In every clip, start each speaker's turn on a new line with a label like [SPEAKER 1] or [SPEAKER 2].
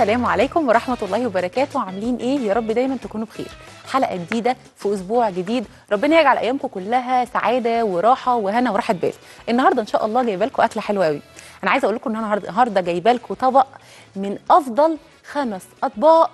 [SPEAKER 1] السلام عليكم ورحمة الله وبركاته عاملين ايه يا رب دايما تكونوا بخير حلقة جديدة في أسبوع جديد ربنا يجعل أيامكم كلها سعادة وراحة وهنا وراحة بال النهاردة إن شاء الله جايبه لكم أكلة حلوة قوي أنا عايزة أقول لكم إن أنا النهاردة جايبه لكم طبق من أفضل خمس أطباق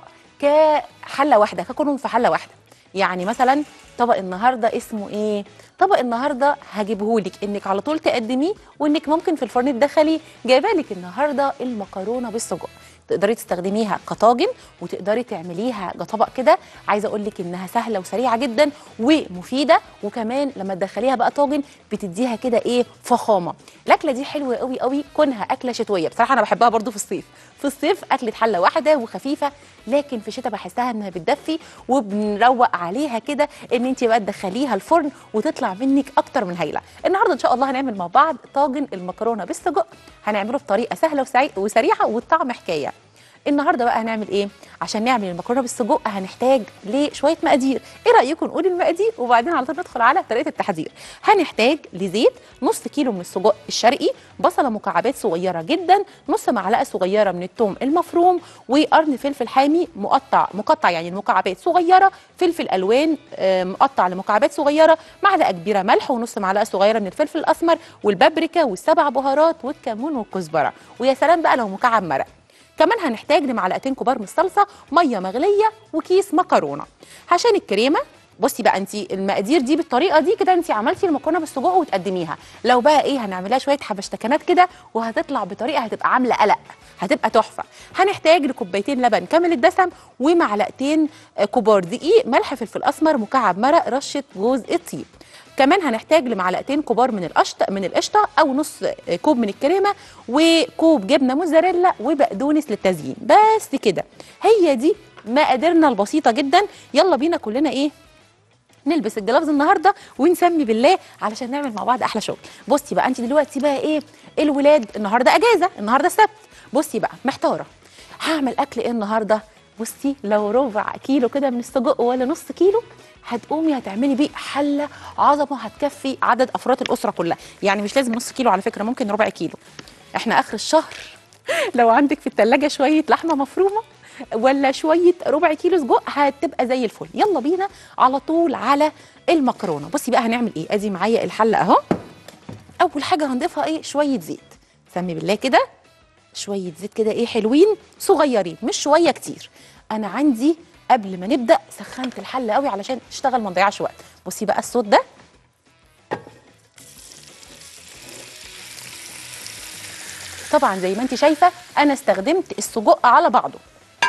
[SPEAKER 1] كحلة واحدة ككلهم في حلة واحدة يعني مثلا طبق النهارده اسمه ايه طبق النهارده هجيبهولك انك على طول تقدميه وانك ممكن في الفرن تدخليه جايبه لك النهارده المكرونه بالسجق تقدري تستخدميها كطاجن وتقدري تعمليها كطبق كده عايزه اقول لك انها سهله وسريعه جدا ومفيده وكمان لما تدخليها بقى طاجن بتديها كده ايه فخامه الاكله دي حلوه قوي قوي كونها اكله شتويه بصراحه انا بحبها برضو في الصيف في الصيف اكله حله واحده وخفيفه لكن في الشتاء بحسها انها بتدفي وبنروق عليها كده ان انت بقى تدخليها الفرن وتطلع منك اكتر من هايله النهارده ان شاء الله هنعمل مع بعض طاجن المكرونه بالسجق هنعمله بطريقه سهله وسعي- وسريعه والطعم حكايه النهارده بقى هنعمل ايه عشان نعمل المكرونه بالسجق هنحتاج لشويه مقادير ايه رايكم نقول المقادير وبعدين على طول ندخل على طريقه التحضير هنحتاج لزيت نص كيلو من السجق الشرقي بصله مكعبات صغيره جدا نص معلقه صغيره من الثوم المفروم وقرن فلفل حامي مقطع مقطع يعني المكعبات صغيره فلفل الوان آه، مقطع لمكعبات صغيره معلقه كبيره ملح ونص معلقه صغيره من الفلفل الاسمر والبابريكا والسبع بهارات والكمون والكزبره ويا سلام بقى لو مكعب مرق كمان هنحتاج لمعلقتين كبار من الصلصه ميه مغليه وكيس مكرونه عشان الكريمه بصي بقى انت المقادير دي بالطريقه دي كده انت عملتي المكرونه بالسجق وتقدميها لو بقى ايه هنعملها شويه حبشتكنات كده وهتطلع بطريقه هتبقى عامله قلق هتبقى تحفه هنحتاج لكوبايتين لبن كامل الدسم ومعلقتين آه، كبار دقيق ملح فلفل اسمر مكعب مرق رشه جوز الطيب كمان هنحتاج لمعلقتين كبار من القشطه من القشطه او نص كوب من الكريمه وكوب جبنه موزاريلا وبقدونس للتزيين بس كده هي دي مقاديرنا البسيطه جدا يلا بينا كلنا ايه نلبس الجلافز النهارده ونسمي بالله علشان نعمل مع بعض احلى شغل بصي بقى انت دلوقتي بقى ايه الولاد النهارده اجازه النهارده السبت بصي بقى محتاره هعمل اكل ايه النهارده بصي لو ربع كيلو كده من السجق ولا نص كيلو هتقومي هتعملي بيه حله عظمه هتكفي عدد افراد الاسره كلها يعني مش لازم نص كيلو على فكره ممكن ربع كيلو احنا اخر الشهر لو عندك في التلاجة شوية لحمة مفرومة ولا شوية ربع كيلو سجق هتبقى زي الفل يلا بينا على طول على المكرونة بصي بقى هنعمل ايه ادي معايا الحلة اهو اول حاجة هنضيفها ايه شوية زيت سمي بالله كده شوية زيت كده ايه حلوين صغيرين مش شوية كتير انا عندي قبل ما نبدأ سخنت الحلة قوي علشان تشتغل ما نضيعش وقت بصي بقى الصوت ده طبعا زي ما انت شايفه انا استخدمت السجق على بعضه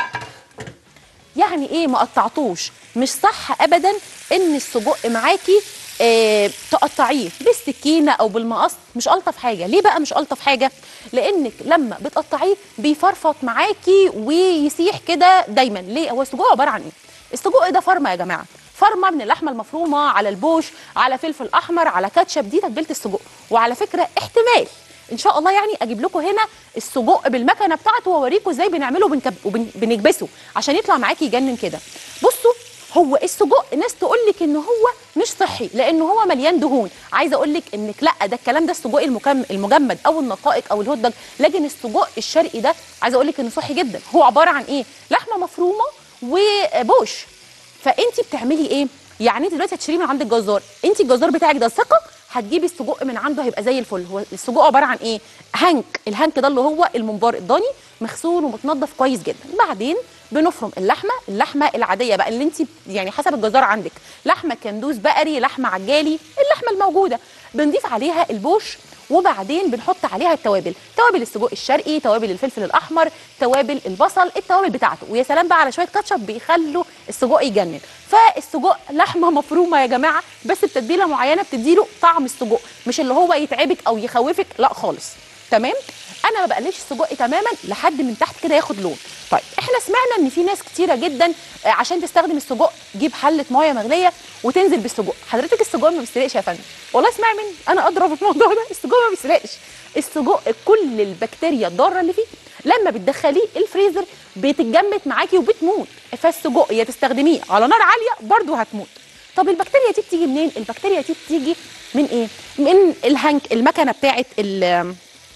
[SPEAKER 1] يعني ايه ما قطعتوش مش صح ابدا ان السجق معاكي آه تقطعيه بالسكينه او بالمقص مش الطف حاجه ليه بقى مش الطف حاجه لانك لما بتقطعيه بيفرفط معاكي ويسيح كده دايما ليه هو السجق عباره عن ايه السجق ده فرمه يا جماعه فرمه من اللحمه المفرومه على البوش على فلفل احمر على كاتشب دي تتبيله السجق وعلى فكره احتمال ان شاء الله يعني اجيب لكم هنا السجق بالمكنه بتاعته واوريكم ازاي بنعمله وبنكب وبنكبسه عشان يطلع معاكي يجنن كده بصوا هو السجق ناس تقول لك ان هو مش صحي لانه هو مليان دهون عايزه اقول لك انك لا ده الكلام ده السجق المكم المجمد او النقائق او الهوت دوج لكن السجق الشرقي ده عايزه اقول لك انه صحي جدا هو عباره عن ايه لحمه مفرومه وبوش فانت بتعملي ايه يعني انت دلوقتي هتشتريه من عند الجزار انت الجزار بتاعك ده ثقه هتجيبي السجق من عنده هيبقى زي الفل هو السجق عباره عن ايه هنك الهنك ده اللي هو الممبار الضاني مغسول ومتنضف كويس جدا بعدين بنفرم اللحمه اللحمه العاديه بقى اللي انت يعني حسب الجزار عندك لحمه كندوز بقري لحمه عجالي اللحمه الموجوده بنضيف عليها البوش وبعدين بنحط عليها التوابل توابل السجق الشرقي توابل الفلفل الاحمر توابل البصل التوابل بتاعته ويا سلام بقى على شويه كاتشب بيخلوا السجق يجنن فالسجق لحمه مفرومه يا جماعه بس بتتبيله معينه بتديله طعم السجق مش اللي هو يتعبك او يخوفك لا خالص تمام انا ما بقليش السجق تماما لحد من تحت كده ياخد لون طيب احنا سمعنا ان في ناس كتيره جدا آه، عشان تستخدم السجق جيب حله ميه مغليه وتنزل بالسجق حضرتك السجق ما بيسرقش يا فندم والله اسمعي مني انا اضرب في الموضوع ده السجق ما بيسرقش السجق كل البكتيريا الضاره اللي فيه لما بتدخليه الفريزر بتتجمد معاكي وبتموت فالسجق يا تستخدميه على نار عاليه برضه هتموت طب البكتيريا دي بتيجي منين البكتيريا دي بتيجي من ايه من الهنك المكنه بتاعه ال-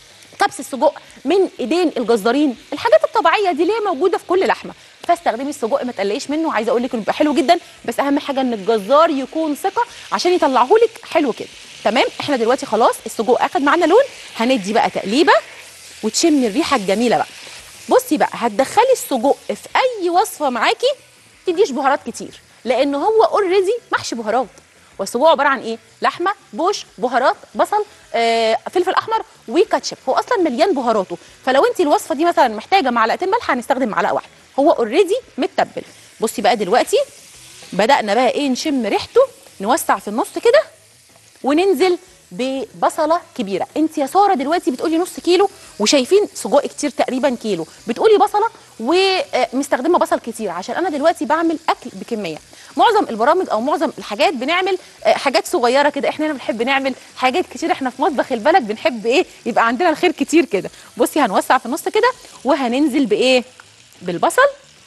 [SPEAKER 1] كبس السجق من ايدين الجزارين الحاجات الطبيعيه دي اللي هي موجوده في كل لحمه فاستخدمي السجق ما تقلقيش منه عايزه اقول لك انه بيبقى حلو جدا بس اهم حاجه ان الجزار يكون ثقه عشان يطلعه لك حلو كده تمام احنا دلوقتي خلاص السجق اخد معانا لون هندي بقى تقليبه وتشمي الريحه الجميله بقى بصي بقى هتدخلي السجق في اي وصفه معاكي تديش بهارات كتير لان هو اوريدي محشي بهارات والسجق عباره عن ايه لحمه بوش بهارات بصل آه، فلفل احمر وكاتشب هو اصلا مليان بهاراته فلو انت الوصفه دي مثلا محتاجه معلقتين ملح هنستخدم معلقه واحده هو اوريدي متبل بصي بقى دلوقتي بدانا بقى ايه نشم ريحته نوسع في النص كده وننزل ببصله كبيره انت يا ساره دلوقتي بتقولي نص كيلو وشايفين سجق كتير تقريبا كيلو بتقولي بصله ومستخدمه بصل كتير عشان انا دلوقتي بعمل اكل بكميه معظم البرامج او معظم الحاجات بنعمل آه، حاجات صغيره كده احنا هنا بنحب نعمل حاجات كتير احنا في مطبخ البلد بنحب ايه يبقى عندنا الخير كتير كده بصي هنوسع في النص كده وهننزل بايه بالبصل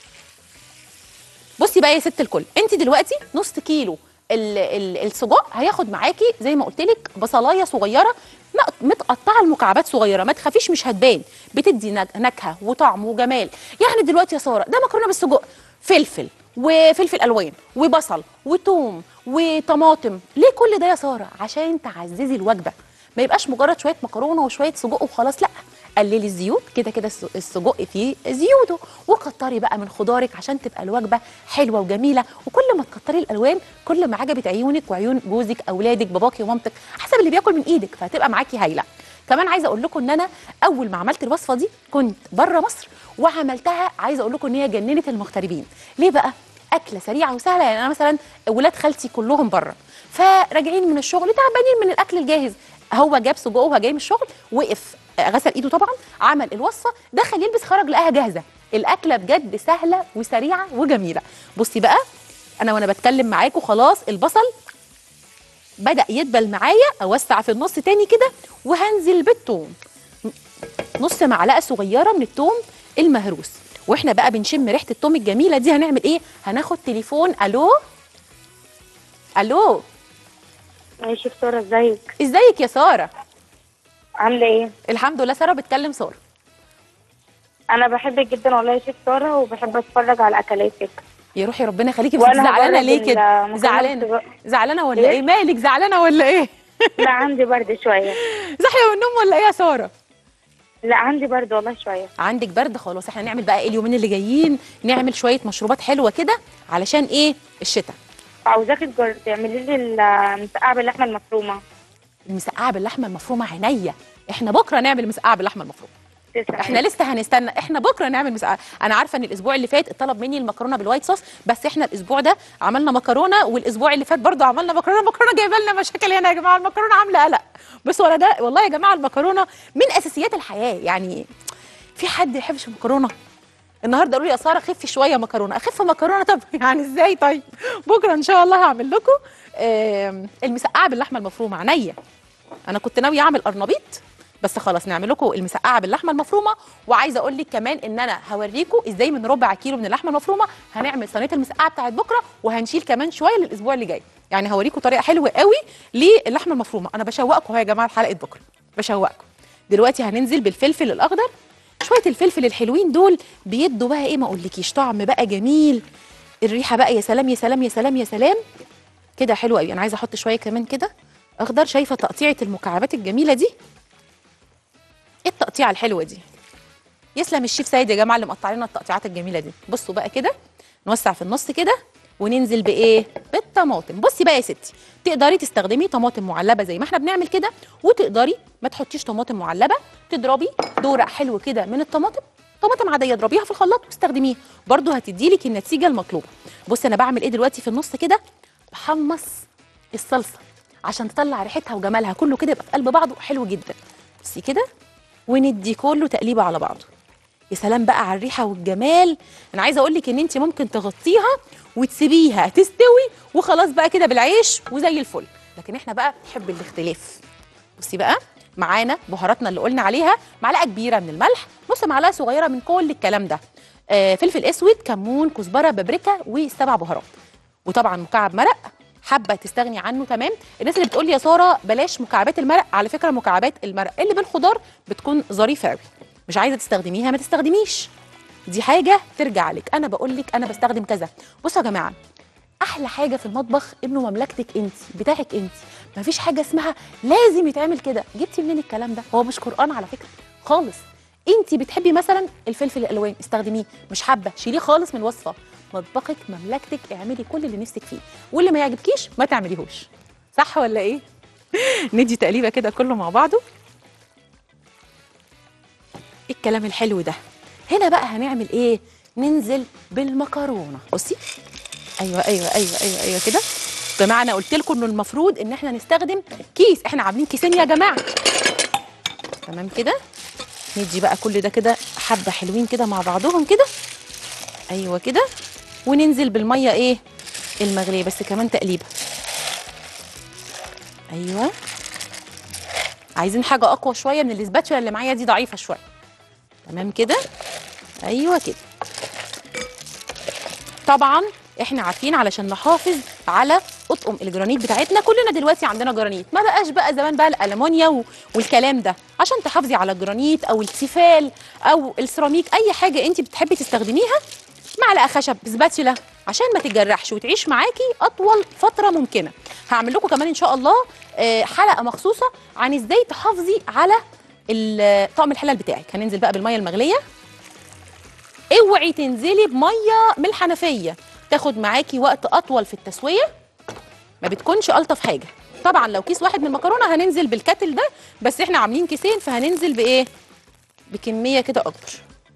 [SPEAKER 1] بصي بقى يا ست الكل انت دلوقتي نص كيلو ال- ال- السجق هياخد معاكي زي ما قلت لك بصلايه صغيره مق- متقطعه لمكعبات صغيره ما تخافيش مش هتبان بتدي نك- نكهه وطعم وجمال يعني دلوقتي يا ساره ده مكرونه بالسجق فلفل وفلفل الوان وبصل وتوم وطماطم ليه كل ده يا ساره عشان تعززي الوجبه ما يبقاش مجرد شويه مكرونه وشويه سجق وخلاص لا قللي الزيوت كده كده الس- السجق فيه زيوته وكتري بقى من خضارك عشان تبقى الوجبه حلوه وجميله وكل ما تكتري الالوان كل ما عجبت عيونك وعيون جوزك اولادك باباكي ومامتك حسب اللي بياكل من ايدك فهتبقى معاكي هايله كمان عايزه اقول لكم ان انا اول ما عملت الوصفه دي كنت بره مصر وعملتها عايزه اقول لكم ان هي جننت المغتربين ليه بقى اكله سريعه وسهله يعني انا مثلا ولاد خالتي كلهم بره فراجعين من الشغل تعبانين من الاكل الجاهز هو جاب سجق وهو جاي من الشغل وقف آه، غسل ايده طبعا عمل الوصفه دخل يلبس خرج لقاها جاهزه الاكله بجد سهله وسريعه وجميله بصي بقى انا وانا بتكلم معاكم خلاص البصل بدا يدبل معايا اوسع في النص تاني كده وهنزل بالثوم نص معلقه صغيره من الثوم المهروس واحنا بقى بنشم ريحه الثوم الجميله دي هنعمل ايه هناخد تليفون الو الو
[SPEAKER 2] ماشي سارة ازيك
[SPEAKER 1] ازيك يا ساره
[SPEAKER 2] عاملة ايه؟
[SPEAKER 1] الحمد لله ساره بتكلم ساره
[SPEAKER 2] أنا بحبك جدا والله يا شيخ سارة وبحب أتفرج على أكلاتك
[SPEAKER 1] يا روحي ربنا يخليكي بس
[SPEAKER 2] وأنا
[SPEAKER 1] زعلانه
[SPEAKER 2] هجرب
[SPEAKER 1] ليه كده
[SPEAKER 2] المكرونة
[SPEAKER 1] زعلانه
[SPEAKER 2] بالسجق.
[SPEAKER 1] زعلانه ولا
[SPEAKER 2] إيه؟
[SPEAKER 1] ايه مالك زعلانه ولا ايه
[SPEAKER 2] لا عندي برد شوية
[SPEAKER 1] صاحيه من النوم ولا ايه يا ساره
[SPEAKER 2] لا عندي برد والله شوية
[SPEAKER 1] عندك برد خلاص احنا نعمل بقى ايه اليومين اللي جايين نعمل شويه مشروبات حلوه كده علشان ايه الشتاء
[SPEAKER 2] عاوزاك تجر- تعملي لي المسقعة باللحمة المفرومة
[SPEAKER 1] المسقعه باللحمه المفرومه عينيا احنا بكره نعمل مسقعه باللحمه المفرومه
[SPEAKER 2] تسلم
[SPEAKER 1] احنا لسه هنستنى احنا بكره نعمل مسقعه انا عارفه ان الاسبوع اللي فات اتطلب مني المكرونه بالوايت صوص بس احنا الاسبوع ده عملنا مكرونه والاسبوع اللي فات برضه عملنا مكرونه المكرونه جايبه لنا مشاكل هنا يا جماعه المكرونه عامله قلق بس ولا ده والله يا جماعه المكرونه من اساسيات الحياه يعني في حد ما يحبش المكرونه النهارده قالوا لي يا ساره خفي شويه مكرونه اخف مكرونه طب يعني ازاي طيب بكره ان شاء الله هعمل لكم آم، المسقعه باللحمه المفرومه عينيا انا كنت ناويه اعمل قرنبيط بس خلاص نعمل لكم المسقعه باللحمه المفرومه وعايزه اقول لك كمان ان انا هوريكم ازاي من ربع كيلو من اللحمه المفرومه هنعمل صينيه المسقعه بتاعت بكره وهنشيل كمان شويه للاسبوع اللي جاي يعني هوريكم طريقه حلوه قوي للحمه المفرومه انا بشوقكم اهو يا جماعه حلقه بكره بشوقكم دلوقتي هننزل بالفلفل الاخضر شويه الفلفل الحلوين دول بيدوا بقى ايه ما اقولكيش طعم بقى جميل الريحه بقى يا سلام يا سلام يا سلام يا سلام كده حلو قوي انا عايزه احط شويه كمان كده اخضر شايفه تقطيعه المكعبات الجميله دي ايه التقطيعه الحلوه دي يسلم الشيف سيد يا جماعه اللي مقطع لنا التقطيعات الجميله دي بصوا بقى كده نوسع في النص كده وننزل بايه بالطماطم بصي بقى يا ستي تقدري تستخدمي طماطم معلبه زي ما احنا بنعمل كده وتقدري ما تحطيش طماطم معلبه تضربي دورق حلو كده من الطماطم طماطم عاديه اضربيها في الخلاط واستخدميها برضو هتديلك النتيجه المطلوبه بصي انا بعمل ايه دلوقتي في النص كده بحمص الصلصه عشان تطلع ريحتها وجمالها كله كده يبقى في قلب بعضه حلو جدا بصي كده وندي كله تقليبه على بعضه يا سلام بقى على الريحه والجمال انا عايزه اقول لك ان انت ممكن تغطيها وتسيبيها تستوي وخلاص بقى كده بالعيش وزي الفل لكن احنا بقى نحب الاختلاف بصي بقى معانا بهاراتنا اللي قلنا عليها معلقه كبيره من الملح نص معلقه صغيره من كل الكلام ده آه فلفل اسود كمون كزبره بابريكا وسبع بهارات وطبعا مكعب مرق حابه تستغني عنه تمام الناس اللي بتقول لي يا ساره بلاش مكعبات المرق على فكره مكعبات المرق اللي بالخضار بتكون ظريفه قوي مش عايزه تستخدميها ما تستخدميش دي حاجه ترجع لك انا بقول لك انا بستخدم كذا بصوا يا جماعه احلى حاجه في المطبخ انه مملكتك انت بتاعك انت مفيش حاجه اسمها لازم يتعمل كده جبتي منين الكلام ده هو مش قران على فكره خالص انت بتحبي مثلا الفلفل الالوان استخدميه مش حابه شيليه خالص من الوصفه مطبخك مملكتك اعملي كل اللي نفسك فيه واللي ما يعجبكيش ما تعمليهوش صح ولا ايه ندي تقليبه كده كله مع بعضه إيه الكلام الحلو ده هنا بقى هنعمل ايه ننزل بالمكرونه بصي ايوه ايوه ايوه ايوه ايوه كده يا جماعه انا قلت لكم انه المفروض ان احنا نستخدم كيس احنا عاملين كيسين يا جماعه تمام كده ندي بقى كل ده كده حبه حلوين كده مع بعضهم كده ايوه كده وننزل بالميه ايه المغليه بس كمان تقليبه ايوه عايزين حاجه اقوى شويه من الاسباتشولا اللي معايا دي ضعيفه شويه تمام كده ايوه كده طبعا احنا عارفين علشان نحافظ على اطقم الجرانيت بتاعتنا كلنا دلوقتي عندنا جرانيت ما بقاش بقى زمان بقى الالمونيا و- والكلام ده عشان تحافظي على الجرانيت او التيفال او السيراميك اي حاجه انت بتحبي تستخدميها معلقه خشب سباتيولا عشان ما تتجرحش وتعيش معاكي اطول فتره ممكنه هعمل لكم كمان ان شاء الله آه، حلقه مخصوصه عن ازاي تحافظي على ال- طقم الحلل بتاعك هننزل بقى بالميه المغليه اوعي تنزلي بميه من الحنفيه تاخد معاكي وقت اطول في التسويه ما بتكونش الطف حاجه طبعا لو كيس واحد من المكرونه هننزل بالكاتل ده بس احنا عاملين كيسين فهننزل بايه بكميه كده اكبر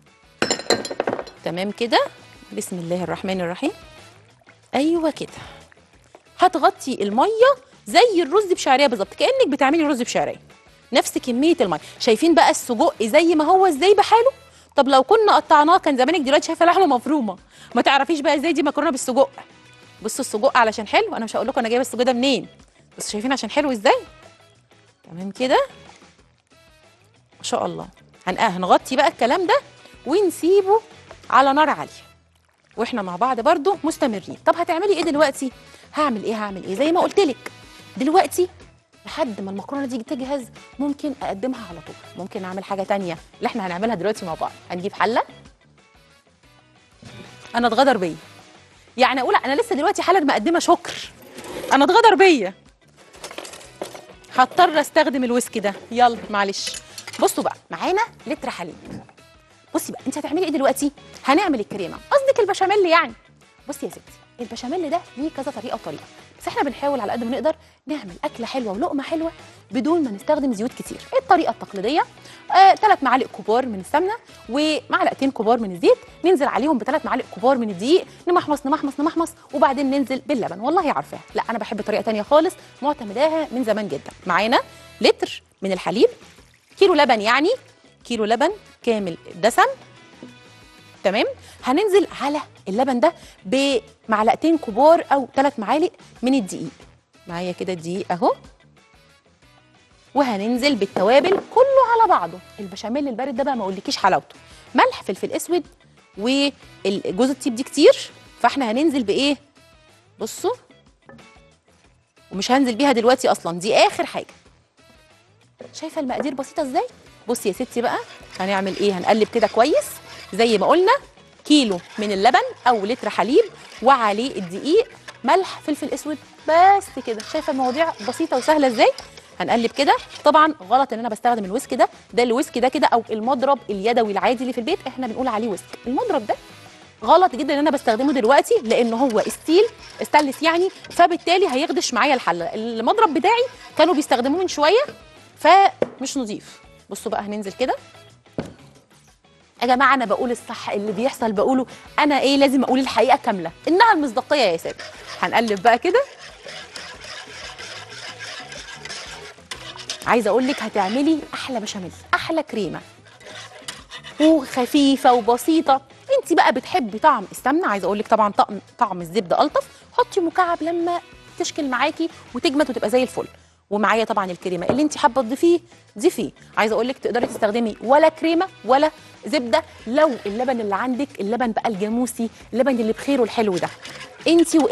[SPEAKER 1] تمام كده بسم الله الرحمن الرحيم ايوه كده هتغطي الميه زي الرز بشعريه بالظبط كانك بتعملي رز بشعريه نفس كميه الميه شايفين بقى السجق زي ما هو ازاي بحاله طب لو كنا قطعناه كان زمانك دلوقتي شايفه لحمه مفرومه ما تعرفيش بقى ازاي دي مكرونه بالسجق بصوا السجق علشان حلو انا مش هقول لكم انا جايبه السجق ده منين بس شايفين عشان حلو ازاي تمام كده ما شاء الله هن... آه هنغطي بقى الكلام ده ونسيبه على نار عاليه واحنا مع بعض برضو مستمرين طب هتعملي ايه دلوقتي هعمل ايه هعمل ايه زي ما قلت لك دلوقتي لحد ما المكرونه دي تجهز ممكن اقدمها على طول ممكن اعمل حاجه تانية اللي احنا هنعملها دلوقتي مع بعض هنجيب حله انا اتغدر بيا يعني اقول انا لسه دلوقتي حالا مقدمه شكر انا اتغدر بيا هضطر استخدم الويسكي ده يلا معلش بصوا بقى معانا لتر حليب بصي بقى انت هتعملي ايه دلوقتي هنعمل الكريمه قصدك البشاميل يعني بصي يا ستي البشاميل ده ليه كذا طريقه وطريقه بس احنا بنحاول على قد ما نقدر نعمل اكله حلوه ولقمه حلوه بدون ما نستخدم زيوت كتير الطريقه التقليديه ثلاث آه، معالق كبار من السمنه ومعلقتين كبار من الزيت ننزل عليهم بثلاث معالق كبار من الدقيق نمحمص نمحمص نمحمص وبعدين ننزل باللبن والله عارفاها لا انا بحب طريقه تانية خالص معتمداها من زمان جدا معانا لتر من الحليب كيلو لبن يعني كيلو لبن كامل دسم تمام هننزل على اللبن ده بمعلقتين كبار او ثلاث معالق من الدقيق معايا كده الدقيق اهو وهننزل بالتوابل كله على بعضه البشاميل البارد ده بقى ما اقولكيش حلاوته ملح فلفل اسود وجوز الطيب دي كتير فاحنا هننزل بايه بصوا ومش هنزل بيها دلوقتي اصلا دي اخر حاجه شايفه المقادير بسيطه ازاي بصي يا ستي بقى هنعمل ايه هنقلب كده كويس زي ما قلنا كيلو من اللبن او لتر حليب وعليه الدقيق ملح فلفل اسود بس كده شايفه المواضيع بسيطه وسهله ازاي هنقلب كده طبعا غلط ان انا بستخدم الويسك ده ده الويسك ده كده او المضرب اليدوي العادي اللي في البيت احنا بنقول عليه ويسك المضرب ده غلط جدا ان انا بستخدمه دلوقتي لان هو ستيل استانلس يعني فبالتالي هيخدش معايا الحله المضرب بتاعي كانوا بيستخدموه من شويه فمش نظيف بصوا بقى هننزل كده يا جماعه انا بقول الصح اللي بيحصل بقوله انا ايه لازم اقول الحقيقه كامله انها المصداقيه يا سابر هنقلب بقى كده عايزه اقول لك هتعملي احلى بشاميل احلى كريمه وخفيفه وبسيطه انت بقى بتحبي طعم السمنه عايزه اقول لك طبعا طعم طعم الزبده الطف حطي مكعب لما تشكل معاكي وتجمد وتبقى زي الفل ومعايا طبعا الكريمه اللي انت حابه تضيفيه ضيفيه عايزه اقول لك تقدري تستخدمي ولا كريمه ولا زبده لو اللبن اللي عندك اللبن بقى الجاموسي اللبن اللي بخيره الحلو ده انت وايه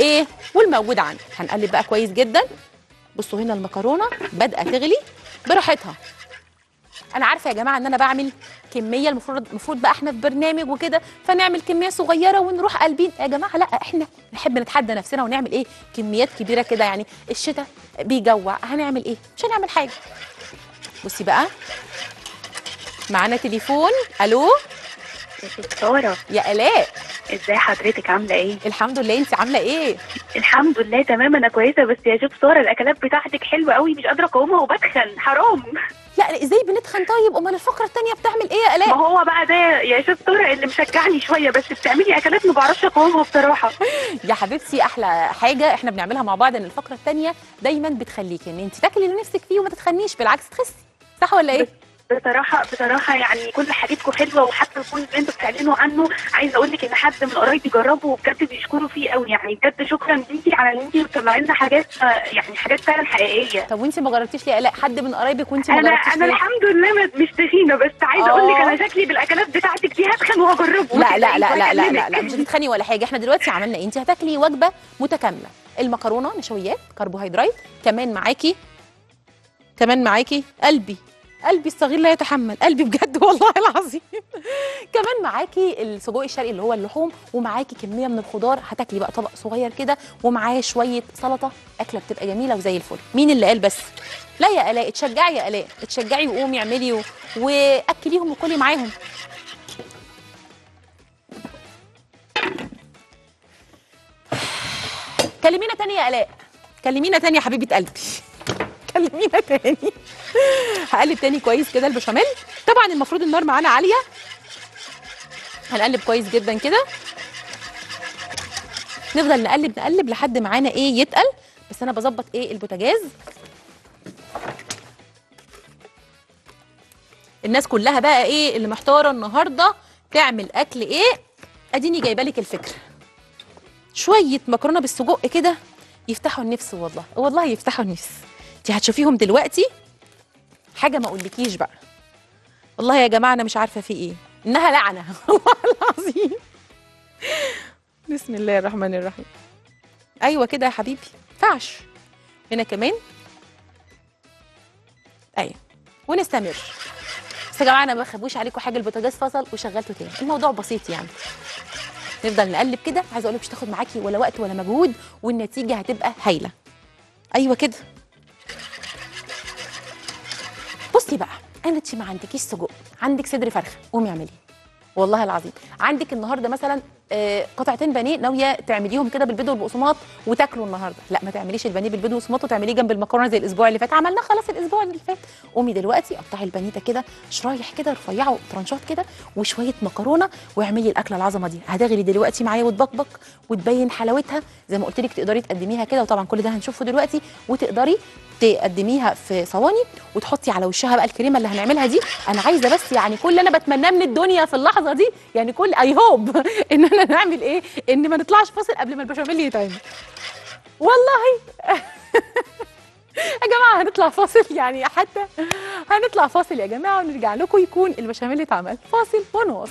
[SPEAKER 1] والموجود عندي هنقلب بقى كويس جدا بصوا هنا المكرونه بادئه تغلي براحتها انا عارفه يا جماعه ان انا بعمل كميه المفروض المفروض بقى احنا في برنامج وكده فنعمل كميه صغيره ونروح قلبين يا جماعه لا احنا نحب نتحدى نفسنا ونعمل ايه كميات كبيره كده يعني الشتاء بيجوع هنعمل ايه مش هنعمل حاجه بصي بقى معانا تليفون الو
[SPEAKER 3] سارة
[SPEAKER 1] يا الاء
[SPEAKER 3] ازاي حضرتك عاملة ايه؟
[SPEAKER 1] الحمد لله انت عامله ايه
[SPEAKER 3] الحمد لله تمام انا كويسة بس يا شوف سارة الاكلات بتاعتك حلوة قوي مش قادرة اقومها وبتخن حرام
[SPEAKER 1] لا ازاي بنتخن طيب امال الفقره الثانيه بتعمل ايه يا
[SPEAKER 3] ما
[SPEAKER 1] الاء
[SPEAKER 3] هو بقى ده يا شوف سارة اللي مشجعني شوية بس بتعملي اكلات ما بعرفش اقومها بصراحة
[SPEAKER 1] يا حبيبتي احلى حاجه احنا بنعملها مع بعض ان الفقره الثانيه دايما بتخليكي ان انت تاكلي اللي نفسك فيه وما تتخنيش بالعكس تخسي صح ولا ايه
[SPEAKER 3] بصراحة بصراحة يعني كل حاجتكم حلوة وحتى كل اللي انتوا بتعلنوا عنه عايزة اقول لك ان حد من قرايبي جربه وبجد بيشكروا فيه قوي يعني بجد شكرا ليكي على ان انت بتطلعي لنا حاجات آه، يعني حاجات فعلا حقيقية
[SPEAKER 1] طب وانت ما جربتيش ليه يا الاء حد من قرايبك وانت ما
[SPEAKER 3] انا
[SPEAKER 1] جربتيش
[SPEAKER 3] انا
[SPEAKER 1] ليه
[SPEAKER 3] الحمد لله ما- مش تخينه بس عايزه اقول لك
[SPEAKER 1] آه.
[SPEAKER 3] انا شكلي بالاكلات بتاعتك دي هتخن وهجربه
[SPEAKER 1] لا لا لا لا لا لا,
[SPEAKER 3] وأكلمك.
[SPEAKER 1] لا مش هتتخني ولا حاجه احنا دلوقتي عملنا ايه انت هتاكلي وجبه متكامله المكرونه نشويات كربوهيدرات كمان معاكي كمان معاكي قلبي قلبي الصغير لا يتحمل قلبي بجد والله العظيم كمان معاكي السجق الشرقي اللي هو اللحوم ومعاكي كميه من الخضار هتاكلي بقى طبق صغير كده ومعاه شويه سلطه اكله بتبقى جميله وزي الفل مين اللي قال بس لا يا الاء اتشجعي يا الاء اتشجعي وقومي اعملي و... واكليهم وكلي معاهم كلمينا تاني يا الاء كلمينا تاني يا حبيبه قلبي كلمينا تاني هقلب تاني كويس كده البشاميل طبعا المفروض النار معانا عاليه هنقلب كويس جدا كده نفضل نقلب نقلب لحد معانا ايه يتقل بس انا بظبط ايه البوتاجاز الناس كلها بقى ايه اللي محتاره النهارده تعمل اكل ايه اديني جايبه لك الفكره شويه مكرونه بالسجق كده يفتحوا النفس والله والله يفتحوا النفس انت هتشوفيهم دلوقتي حاجه ما اقولكيش بقى والله يا جماعه انا مش عارفه في ايه انها لعنه والله العظيم بسم الله الرحمن الرحيم ايوه كده يا حبيبي ينفعش هنا كمان ايوه ونستمر بس يا جماعه انا ما بخبوش عليكم حاجه البوتاجاز فصل وشغلته تاني الموضوع بسيط يعني نفضل نقلب كده عايزه اقول لك مش تاخد معاكي ولا وقت ولا مجهود والنتيجه هتبقى هايله ايوه كده بصي بقى انا انت ما عندكيش سجق عندك صدر فرخه قومي اعمليه والله العظيم عندك النهارده مثلا آه، قطعتين بانيه ناويه تعمليهم كده بالبيض والبقسماط وتاكلوا النهارده لا ما تعمليش البانيه بالبيض والبقسماط وتعمليه جنب المكرونه زي الاسبوع اللي فات عملناه خلاص الاسبوع اللي فات قومي دلوقتي قطعي البانيه ده كده شرايح كده رفيعه ترانشات كده وشويه مكرونه واعملي الاكله العظمه دي هتغلي دلوقتي معايا وتبقبق وتبين حلاوتها زي ما قلت لك تقدري تقدميها كده وطبعا كل ده هنشوفه دلوقتي وتقدري تقدميها في صواني وتحطي على وشها بقى الكريمه اللي هنعملها دي انا عايزه بس يعني كل اللي انا بتمناه من الدنيا في اللحظه دي يعني كل اي هوب ان انا نعمل ايه ان ما نطلعش فاصل قبل ما البشاميل يتعمل والله يا جماعه هنطلع فاصل يعني حتى هنطلع فاصل يا جماعه ونرجع لكم يكون البشاميل اتعمل فاصل ونواصل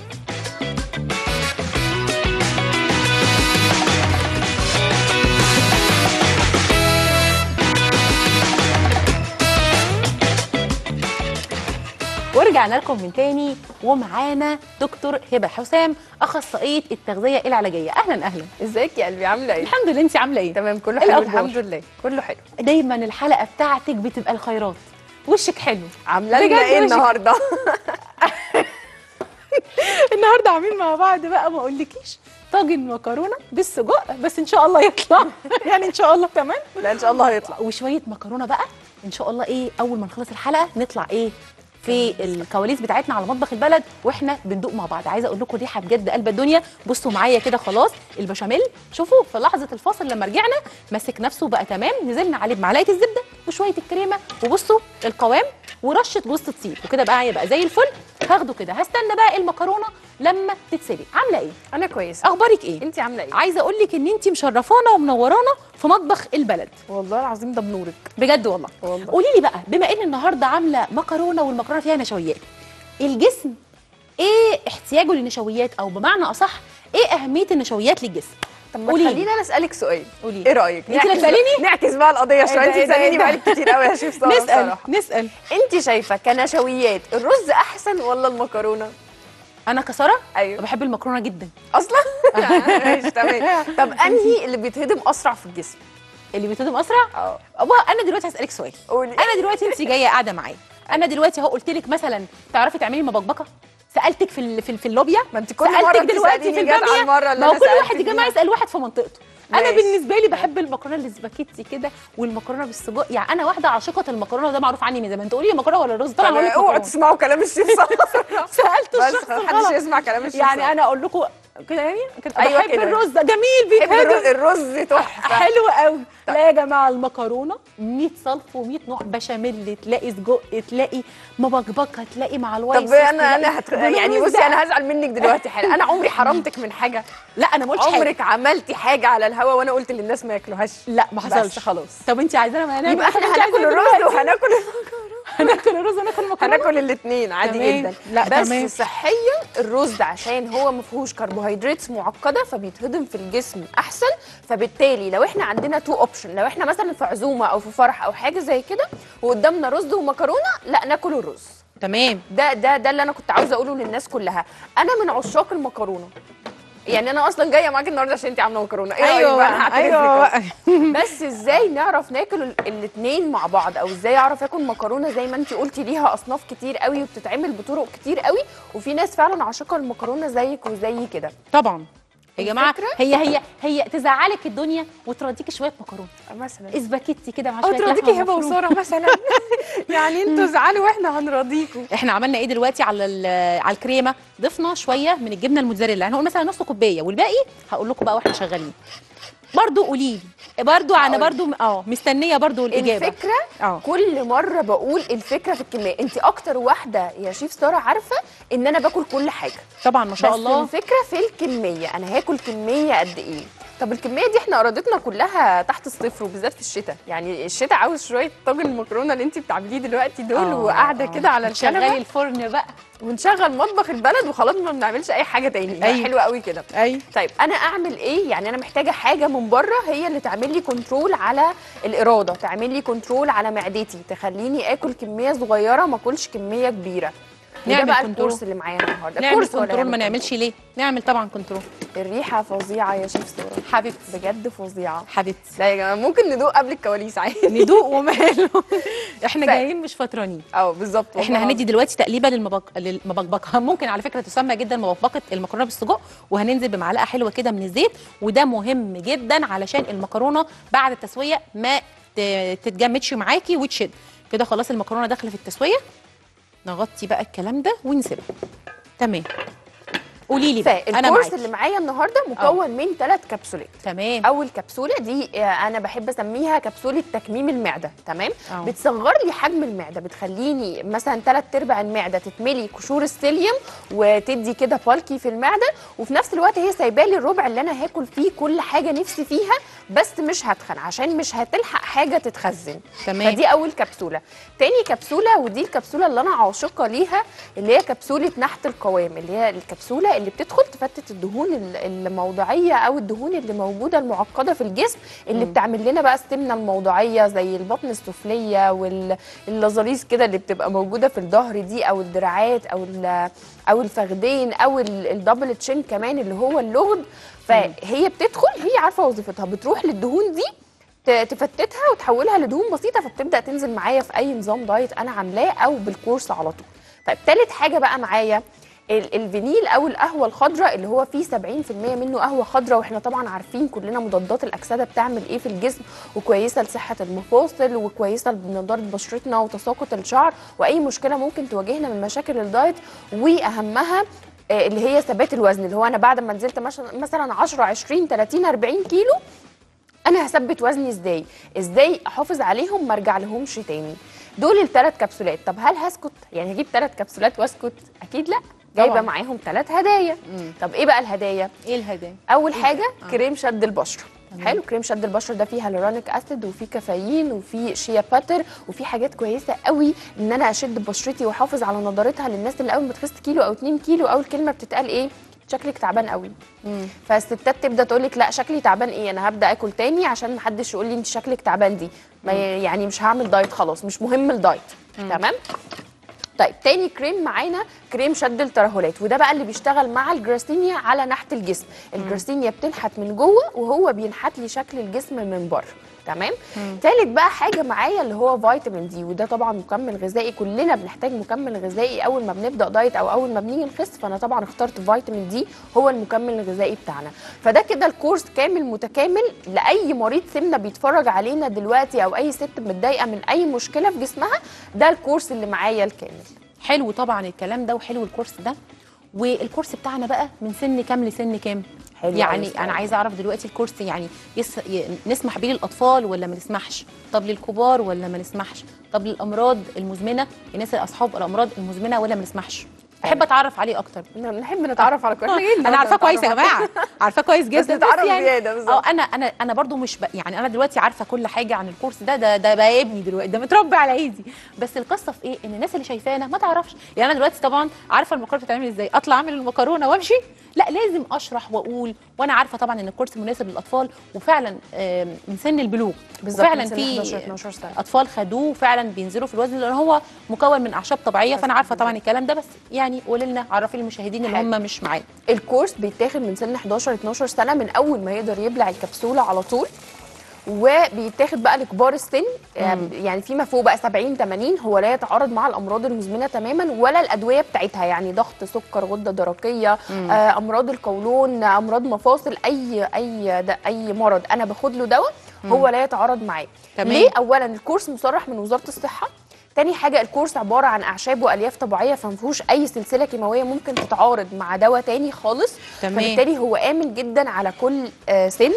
[SPEAKER 1] ورجعنا لكم من تاني ومعانا دكتور هبه حسام اخصائيه التغذيه العلاجيه اهلا اهلا
[SPEAKER 4] ازيك يا قلبي عامله ايه؟
[SPEAKER 1] الحمد لله انت عامله ايه
[SPEAKER 4] تمام كله
[SPEAKER 1] إيه
[SPEAKER 4] حلو
[SPEAKER 1] الأخبار؟
[SPEAKER 4] الحمد لله كله حلو
[SPEAKER 1] دايما الحلقه بتاعتك بتبقى الخيرات وشك حلو
[SPEAKER 4] عامله
[SPEAKER 1] بجد
[SPEAKER 4] لنا ايه
[SPEAKER 1] وشك-
[SPEAKER 4] النهارده؟
[SPEAKER 1] النهارده عاملين مع بعض بقى ما اقولكيش طاجن مكرونه بالسجق بس ان شاء الله يطلع يعني ان شاء الله تمام
[SPEAKER 4] لا ان شاء الله هيطلع
[SPEAKER 1] وشويه مكرونه بقى ان شاء الله ايه اول ما نخلص الحلقه نطلع ايه في الكواليس بتاعتنا على مطبخ البلد واحنا بندوق مع بعض عايزه اقول لكم ريحه بجد قلب الدنيا بصوا معايا كده خلاص البشاميل شوفوا في لحظه الفاصل لما رجعنا ماسك نفسه بقى تمام نزلنا عليه بمعلقه الزبده وشويه الكريمه وبصوا القوام ورشه جوز الطيب وكده بقى هيبقى زي الفل هاخده كده هستنى بقى المكرونه لما تتسلق عامله ايه
[SPEAKER 4] انا كويسه
[SPEAKER 1] اخبارك ايه
[SPEAKER 4] انت عامله ايه؟
[SPEAKER 1] عايزه اقول لك ان انت مشرفانا ومنورانا في مطبخ البلد
[SPEAKER 4] والله العظيم ده بنورك
[SPEAKER 1] بجد والله
[SPEAKER 4] والله
[SPEAKER 1] قولي لي بقى بما ان النهارده عامله مكرونه والمكرونه فيها نشويات الجسم ايه احتياجه للنشويات او بمعنى اصح ايه اهميه النشويات للجسم
[SPEAKER 4] طب ما
[SPEAKER 1] قولي لي.
[SPEAKER 4] خلينا انا اسالك سؤال
[SPEAKER 1] قولي
[SPEAKER 4] ايه رايك
[SPEAKER 1] انت اللي
[SPEAKER 4] نعكس-
[SPEAKER 1] تسأليني؟
[SPEAKER 4] نعكس بقى القضيه شويه
[SPEAKER 1] ده-
[SPEAKER 4] انت
[SPEAKER 1] ايه ده-
[SPEAKER 4] بتساليني
[SPEAKER 1] ايه ده؟
[SPEAKER 4] بقالك كتير قوي يا شيف ساره
[SPEAKER 1] نسال
[SPEAKER 4] بصراحه
[SPEAKER 1] نسال
[SPEAKER 4] انت شايفه كنشويات الرز احسن ولا المكرونه
[SPEAKER 1] انا كساره
[SPEAKER 4] ايوه
[SPEAKER 1] بحب المكرونه جدا
[SPEAKER 4] اصلا ماشي تمام طب انهي اللي بيتهضم اسرع في الجسم
[SPEAKER 1] اللي بيتهضم اسرع
[SPEAKER 4] اه
[SPEAKER 1] أبا انا دلوقتي هسالك سؤال
[SPEAKER 4] قولي
[SPEAKER 1] انا دلوقتي انت جايه قاعده معايا انا دلوقتي اهو قلت لك مثلا تعرفي تعملي مبكبكه سالتك في ال- في, ال- في اللوبيا
[SPEAKER 4] ما انت كل مره
[SPEAKER 1] سالتك دلوقتي
[SPEAKER 4] بتساليني
[SPEAKER 1] في
[SPEAKER 4] جت على
[SPEAKER 1] الباميه
[SPEAKER 4] المره اللي
[SPEAKER 1] ما هو
[SPEAKER 4] انا
[SPEAKER 1] كل
[SPEAKER 4] سألت
[SPEAKER 1] واحد يا جماعه
[SPEAKER 4] فيها.
[SPEAKER 1] يسال واحد في منطقته انا
[SPEAKER 4] ماشي.
[SPEAKER 1] بالنسبه لي بحب المكرونه الاسباجيتي كده والمكرونه بالسجق يعني انا واحده عاشقه المكرونه وده معروف عني من زمان تقولي لي مكرونه ولا رز طبعا
[SPEAKER 4] طب
[SPEAKER 1] هقول لك
[SPEAKER 4] اوعوا
[SPEAKER 1] مكرونه
[SPEAKER 4] تسمعوا كلام الشيف ساره
[SPEAKER 1] سالت
[SPEAKER 4] بس
[SPEAKER 1] الشخص
[SPEAKER 4] محدش
[SPEAKER 1] الغلط
[SPEAKER 4] يسمع كلام الشيف
[SPEAKER 1] يعني
[SPEAKER 4] سارة.
[SPEAKER 1] انا اقول لكم كده يعني كده
[SPEAKER 4] أيوة
[SPEAKER 1] بحب
[SPEAKER 4] كده.
[SPEAKER 1] الرز ده جميل
[SPEAKER 4] بحب الرز,
[SPEAKER 1] بيتهضم
[SPEAKER 4] الرز تحفه
[SPEAKER 1] حلو قوي لا يا جماعه المكرونه 100 صنف و100 نوع بشاميل تلاقي سجق تلاقي مبكبكه تلاقي مع الوايت
[SPEAKER 4] طب
[SPEAKER 1] صوص
[SPEAKER 4] انا
[SPEAKER 1] تلاقي
[SPEAKER 4] انا هت...
[SPEAKER 1] بلوز
[SPEAKER 4] يعني
[SPEAKER 1] ده.
[SPEAKER 4] بصي انا هزعل منك دلوقتي حالا انا عمري حرمتك من حاجه
[SPEAKER 1] لا انا ما قلتش حاجه
[SPEAKER 4] عمرك عملتي حاجه على الهوا وانا قلت للناس ما ياكلوهاش
[SPEAKER 1] لا ما
[SPEAKER 4] بس
[SPEAKER 1] حصلش
[SPEAKER 4] خلاص
[SPEAKER 1] طب انت عايزانا ما نعمل
[SPEAKER 4] يبقى احنا
[SPEAKER 1] أنت
[SPEAKER 4] هناكل
[SPEAKER 1] عايزانا
[SPEAKER 4] الرز
[SPEAKER 1] دلوقتي؟
[SPEAKER 4] وهناكل
[SPEAKER 1] هناكل الرز وناكل مكرونه
[SPEAKER 4] هناكل الاثنين عادي
[SPEAKER 1] تمام.
[SPEAKER 4] جدا
[SPEAKER 1] لا،
[SPEAKER 4] بس
[SPEAKER 1] تمام.
[SPEAKER 4] صحيا الرز عشان هو ما فيهوش كربوهيدرات معقده فبيتهضم في الجسم احسن فبالتالي لو احنا عندنا تو اوبشن لو احنا مثلا في عزومه او في فرح او حاجه زي كده وقدامنا رز ومكرونه لا ناكل الرز
[SPEAKER 1] تمام
[SPEAKER 4] ده ده ده اللي انا كنت عاوزه اقوله للناس كلها انا من عشاق المكرونه يعني انا اصلا جايه معاكي النهارده عشان انت عامله مكرونه ايه رأيك بقى؟ أنا هعترف لك
[SPEAKER 1] ايوه
[SPEAKER 4] أهو.
[SPEAKER 1] بقى
[SPEAKER 4] بس ازاي نعرف ناكل الاثنين مع بعض او ازاي اعرف اكل مكرونه زي ما انت قلتي ليها اصناف كتير قوي وبتتعمل بطرق كتير قوي وفي ناس فعلا عاشقه المكرونه زيك وزي كده
[SPEAKER 1] طبعا يا جماعه
[SPEAKER 4] الفكرة؟
[SPEAKER 1] هي هي هي تزعلك الدنيا وترضيكي شويه مكرونه
[SPEAKER 4] مثلا
[SPEAKER 1] اسباجيتي كده مع
[SPEAKER 4] او
[SPEAKER 1] شويه
[SPEAKER 4] ترضيكي
[SPEAKER 1] لحمة
[SPEAKER 4] هبه
[SPEAKER 1] مفرومة.
[SPEAKER 4] وساره مثلا يعني انتوا زعلوا واحنا هنرضيكم
[SPEAKER 1] احنا عملنا ايه دلوقتي على ال- على الكريمه ضفنا شويه من الجبنه الموتزاريلا هنقول مثلا نص كوبايه والباقي هقول لكم بقى واحنا شغالين برضو قولي لي برضو انا
[SPEAKER 4] هقول.
[SPEAKER 1] برضو اه مستنيه برضو الاجابه
[SPEAKER 4] الفكره
[SPEAKER 1] اه
[SPEAKER 4] كل مره بقول الفكره في الكميه انت اكتر واحده يا شيف ساره عارفه ان انا باكل كل حاجه
[SPEAKER 1] طبعا ما شاء
[SPEAKER 4] بس
[SPEAKER 1] الله
[SPEAKER 4] الفكره في الكميه انا هاكل كميه قد ايه طب الكميه دي احنا ارادتنا كلها تحت الصفر وبالذات في الشتاء يعني الشتاء عاوز شويه طاجن المكرونه اللي انت بتعمليه دلوقتي دول
[SPEAKER 1] آه،
[SPEAKER 4] وقاعده
[SPEAKER 1] آه.
[SPEAKER 4] كده على
[SPEAKER 1] شغالي
[SPEAKER 4] الكنبه
[SPEAKER 1] الفرن بقى
[SPEAKER 4] ونشغل مطبخ البلد وخلاص ما بنعملش اي حاجه تاني
[SPEAKER 1] أيوة.
[SPEAKER 4] أيوة. حلوه قوي كده
[SPEAKER 1] اي
[SPEAKER 4] طيب انا اعمل ايه يعني انا محتاجه حاجه من بره هي اللي تعمل لي كنترول على الاراده تعمل لي كنترول على معدتي تخليني اكل كميه صغيره ما اكلش كميه كبيره وده
[SPEAKER 1] نعمل
[SPEAKER 4] بقى
[SPEAKER 1] كنترول.
[SPEAKER 4] الكورس اللي معانا النهارده
[SPEAKER 1] نعمل
[SPEAKER 4] كورس ولا
[SPEAKER 1] كنترول ما
[SPEAKER 4] نعمل
[SPEAKER 1] نعملش ليه نعمل طبعا كنترول
[SPEAKER 4] كنترول؟ الريحه فظيعه يا شيف ساره
[SPEAKER 1] حبيبتي
[SPEAKER 4] بجد فظيعه
[SPEAKER 1] حبيبتي
[SPEAKER 4] لا يا جماعه ممكن ندوق قبل الكواليس عادي
[SPEAKER 1] ندوق وماله احنا
[SPEAKER 4] ف-
[SPEAKER 1] جايين مش فطرانين
[SPEAKER 4] اه بالظبط
[SPEAKER 1] احنا
[SPEAKER 4] والله
[SPEAKER 1] هندي دلوقتي تقليبه للمبك... للمبكبكه ممكن على فكره تسمى جدا مبكبكه المكرونه بالسجق وهننزل بمعلقه حلوه كده من الزيت وده مهم جدا علشان المكرونه بعد التسويه ما ت- تتجمدش معاكي وتشد كده خلاص المكرونه داخله في التسويه نغطي بقى الكلام ده ونسيبها تمام قولي لي بقى انا
[SPEAKER 4] فالكورس
[SPEAKER 1] معاكي
[SPEAKER 4] اللي معايا النهارده مكون من ثلاث كبسولات
[SPEAKER 1] تمام
[SPEAKER 4] اول كبسوله دي آه، انا بحب اسميها كبسوله تكميم المعده تمام
[SPEAKER 1] أه.
[SPEAKER 4] بتصغر لي حجم المعده بتخليني مثلا ثلاث ارباع المعده تتملي قشور السيليوم وتدي كده بالكي في المعده وفي نفس الوقت هي سايبه لي الربع اللي انا هاكل فيه كل حاجه نفسي فيها بس مش هتخن عشان مش هتلحق حاجه تتخزن
[SPEAKER 1] تمام
[SPEAKER 4] فدي اول كبسوله تاني كبسوله ودي الكبسوله اللي انا عاشقه ليها اللي هي كبسوله نحت القوام اللي هي الكبسوله اللي بتدخل تفتت الدهون ال- الموضعيه او الدهون اللي موجوده المعقده في الجسم اللي
[SPEAKER 1] مم.
[SPEAKER 4] بتعمل لنا بقى السمنه الموضعيه زي البطن السفليه واللزاليز كده اللي بتبقى موجوده في الظهر دي او الدراعات او ال- او الفخدين او ال- الدبل تشين كمان اللي هو اللغد فهي بتدخل هي عارفه وظيفتها بتروح للدهون دي ت- تفتتها وتحولها لدهون بسيطه فبتبدا تنزل معايا في اي نظام دايت انا عاملاه او بالكورس على طول طيب تالت حاجه بقى معايا ال- الفينيل او القهوه الخضراء اللي هو فيه 70% منه قهوه خضراء واحنا طبعا عارفين كلنا مضادات الاكسده بتعمل ايه في الجسم وكويسه لصحه المفاصل وكويسه لنضاره بشرتنا وتساقط الشعر واي مشكله ممكن تواجهنا من مشاكل الدايت واهمها آه، اللي هي ثبات الوزن اللي هو انا بعد ما نزلت مش- مثلا 10 20 30 40 كيلو انا هثبت وزني ازاي ازاي احافظ عليهم ما ارجع لهمش تاني دول الثلاث كبسولات طب هل هسكت يعني هجيب ثلاث كبسولات واسكت اكيد لا جايبه
[SPEAKER 1] طبعاً.
[SPEAKER 4] معاهم ثلاث هدايا
[SPEAKER 1] مم.
[SPEAKER 4] طب ايه بقى الهدايا
[SPEAKER 1] ايه الهدايا
[SPEAKER 4] اول حاجه كريم شد البشره
[SPEAKER 1] تمام.
[SPEAKER 4] حلو كريم شد البشره ده فيه هيالورونيك اسيد وفيه كافيين وفيه شيا باتر وفيه حاجات كويسه قوي ان انا اشد بشرتي واحافظ على نضارتها للناس اللي اول ما تخس كيلو او 2 كيلو اول كلمه بتتقال ايه شكلك تعبان قوي فالستات تبدا تقول لك لا شكلي تعبان ايه انا هبدا اكل تاني عشان محدش يقول لي انت شكلك تعبان دي ما ي- يعني مش هعمل دايت خلاص مش مهم الدايت تمام طيب تاني كريم معانا كريم شد الترهلات وده بقى اللي بيشتغل مع الجراسينيا على نحت الجسم الجراسينيا بتنحت من جوه وهو بينحت لي شكل الجسم من بره تمام تالت بقى حاجه معايا اللي هو فيتامين دي وده طبعا مكمل غذائي كلنا بنحتاج مكمل غذائي اول ما بنبدا دايت او اول ما بنيجي نخس فانا طبعا اخترت فيتامين دي هو المكمل الغذائي بتاعنا فده كده الكورس كامل متكامل لاي مريض سمنه بيتفرج علينا دلوقتي او اي ست متضايقه من اي مشكله في جسمها ده الكورس اللي معايا الكامل
[SPEAKER 1] حلو طبعا الكلام ده وحلو الكورس ده والكورس بتاعنا بقى من سن كام لسن كام
[SPEAKER 4] حلو أوي
[SPEAKER 1] يعني
[SPEAKER 4] السؤال
[SPEAKER 1] انا
[SPEAKER 4] ده.
[SPEAKER 1] عايزه اعرف دلوقتي الكورس يعني يس... ي... نسمح بيه للاطفال ولا ما نسمحش طب للكبار ولا ما نسمحش طب للامراض المزمنه الناس اصحاب الامراض المزمنه ولا ما نسمحش احب اتعرف عليه اكتر
[SPEAKER 4] نحب نتعرف على كل حاجه
[SPEAKER 1] انا عارفاه كويس يا جماعه عارفاه كويس جدا
[SPEAKER 4] نتعرف
[SPEAKER 1] يعني
[SPEAKER 4] زيادة بالظبط.
[SPEAKER 1] اه انا انا انا برضو مش ب... يعني انا دلوقتي عارفه كل حاجه عن الكورس ده ده ده بقى ابني دلوقتي ده متربي على ايدي بس القصه في ايه ان الناس اللي شايفانا ما تعرفش يعني انا دلوقتي طبعا عارفه المكرونه بتتعمل ازاي اطلع اعمل المكرونه وامشي لا لازم اشرح واقول وانا عارفه طبعا ان الكورس مناسب للاطفال وفعلا آم، من سن البلوغ
[SPEAKER 4] بالظبط
[SPEAKER 1] وفعلا
[SPEAKER 4] من سن
[SPEAKER 1] في
[SPEAKER 4] 11 12 سنه
[SPEAKER 1] اطفال خدوه وفعلا بينزلوا في الوزن لان هو مكون من اعشاب طبيعيه فانا عارفه طبعا الكلام ده بس يعني قولي لنا عرفي المشاهدين اللي
[SPEAKER 4] حلو.
[SPEAKER 1] هم مش معانا
[SPEAKER 4] الكورس بيتاخد من سن 11 12 سنه من اول ما يقدر يبلع الكبسوله على طول وبيتاخد بقى لكبار السن يعني فيما فوق بقى 70 80 هو لا يتعارض مع الامراض المزمنه تماما ولا الادويه بتاعتها يعني ضغط سكر غده درقيه آه، امراض القولون امراض مفاصل اي اي ده اي مرض انا باخد له دواء هو لا يتعارض معاه
[SPEAKER 1] تمام.
[SPEAKER 4] ليه اولا الكورس مصرح من وزاره الصحه تاني حاجة الكورس عبارة عن أعشاب وألياف طبيعية فما فيهوش أي سلسلة كيماوية ممكن تتعارض مع دواء تاني خالص
[SPEAKER 1] تمام.
[SPEAKER 4] فبالتالي هو آمن جدا على كل آه، سن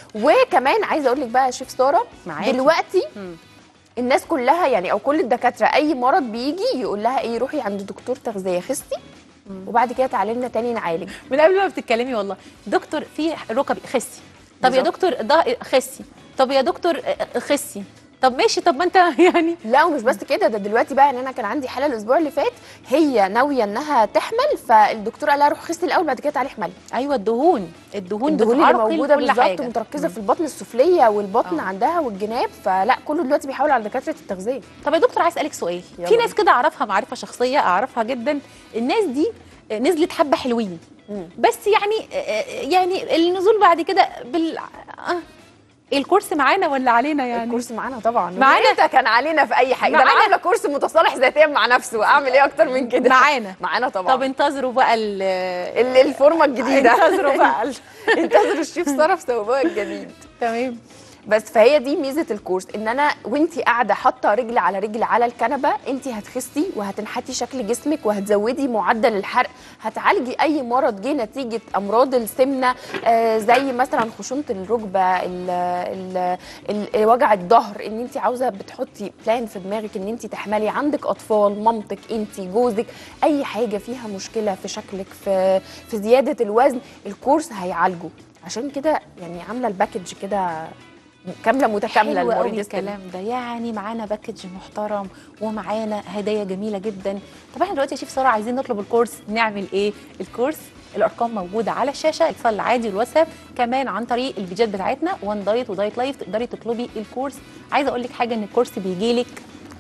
[SPEAKER 4] وكمان عايزة أقول لك بقى يا شيف سارة
[SPEAKER 1] معاكي.
[SPEAKER 4] دلوقتي
[SPEAKER 1] مم.
[SPEAKER 4] الناس كلها يعني أو كل الدكاترة أي مرض بيجي يقول لها إيه روحي عند دكتور تغذية خستي وبعد كده تعالي لنا تاني نعالج
[SPEAKER 1] من قبل ما بتتكلمي والله دكتور في ركبي خسي طب يا
[SPEAKER 4] بالظبط.
[SPEAKER 1] دكتور ده خسي طب يا دكتور آه، خسي طب ماشي طب ما انت يعني
[SPEAKER 4] لا ومش بس كده ده دلوقتي بقى يعني انا كان عندي حاله الاسبوع اللي فات هي ناويه انها تحمل فالدكتور قال لها روح خسي الاول بعد كده تعالي احملي
[SPEAKER 1] ايوه الدهون الدهون
[SPEAKER 4] الدهون اللي
[SPEAKER 1] بتعرقل
[SPEAKER 4] موجوده
[SPEAKER 1] كل
[SPEAKER 4] بالظبط
[SPEAKER 1] حاجه
[SPEAKER 4] متركزه في البطن السفليه والبطن
[SPEAKER 1] آه.
[SPEAKER 4] عندها والجناب فلا كله دلوقتي بيحاول على دكاتره التغذيه
[SPEAKER 1] طب يا دكتور عايز اسالك سؤال
[SPEAKER 4] يلا.
[SPEAKER 1] في ناس كده اعرفها معرفه شخصيه اعرفها جدا الناس دي آه، نزلت حبه حلوين
[SPEAKER 4] مم.
[SPEAKER 1] بس يعني آه، يعني النزول بعد كده بال آه. الكورس معانا ولا علينا يعني
[SPEAKER 4] الكورس معانا طبعا
[SPEAKER 1] معانا؟
[SPEAKER 4] انت كان علينا في اي حاجه ده انا
[SPEAKER 1] معانا؟
[SPEAKER 4] عامله كورس متصالح ذاتيا مع نفسه اعمل ايه اكتر من كده
[SPEAKER 1] معانا
[SPEAKER 4] معانا طبعا
[SPEAKER 1] طب انتظروا بقى ال
[SPEAKER 4] ال- الفورمه الجديده
[SPEAKER 1] انتظروا بقى ال-
[SPEAKER 4] انتظروا الشيف ساره في ثوبها الجديد
[SPEAKER 1] تمام
[SPEAKER 4] بس فهي دي ميزه الكورس ان انا وانتي قاعده حاطه رجل على رجل على الكنبه انتي هتخسي وهتنحتي شكل جسمك وهتزودي معدل الحرق هتعالجي اي مرض جه نتيجه امراض السمنه آه زي مثلا خشونه الركبه ال ال ال وجع الظهر ان انتي عاوزه بتحطي بلان في دماغك ان انتي تحملي عندك اطفال مامتك انتي جوزك اي حاجه فيها مشكله في شكلك في في زياده الوزن الكورس هيعالجه عشان كده يعني عامله الباكج كده كامله متكامله
[SPEAKER 1] حلو قوي
[SPEAKER 4] لمريض السمنه
[SPEAKER 1] الكلام ده يعني معانا باكج محترم ومعانا هدايا جميله جدا طب احنا دلوقتي يا شيف ساره عايزين نطلب الكورس نعمل ايه الكورس الارقام موجوده على الشاشه اتصال العادي والواتساب كمان عن طريق البيجات بتاعتنا وان دايت ودايت لايف تقدري تطلبي الكورس عايزه اقول لك حاجه ان الكورس بيجي لك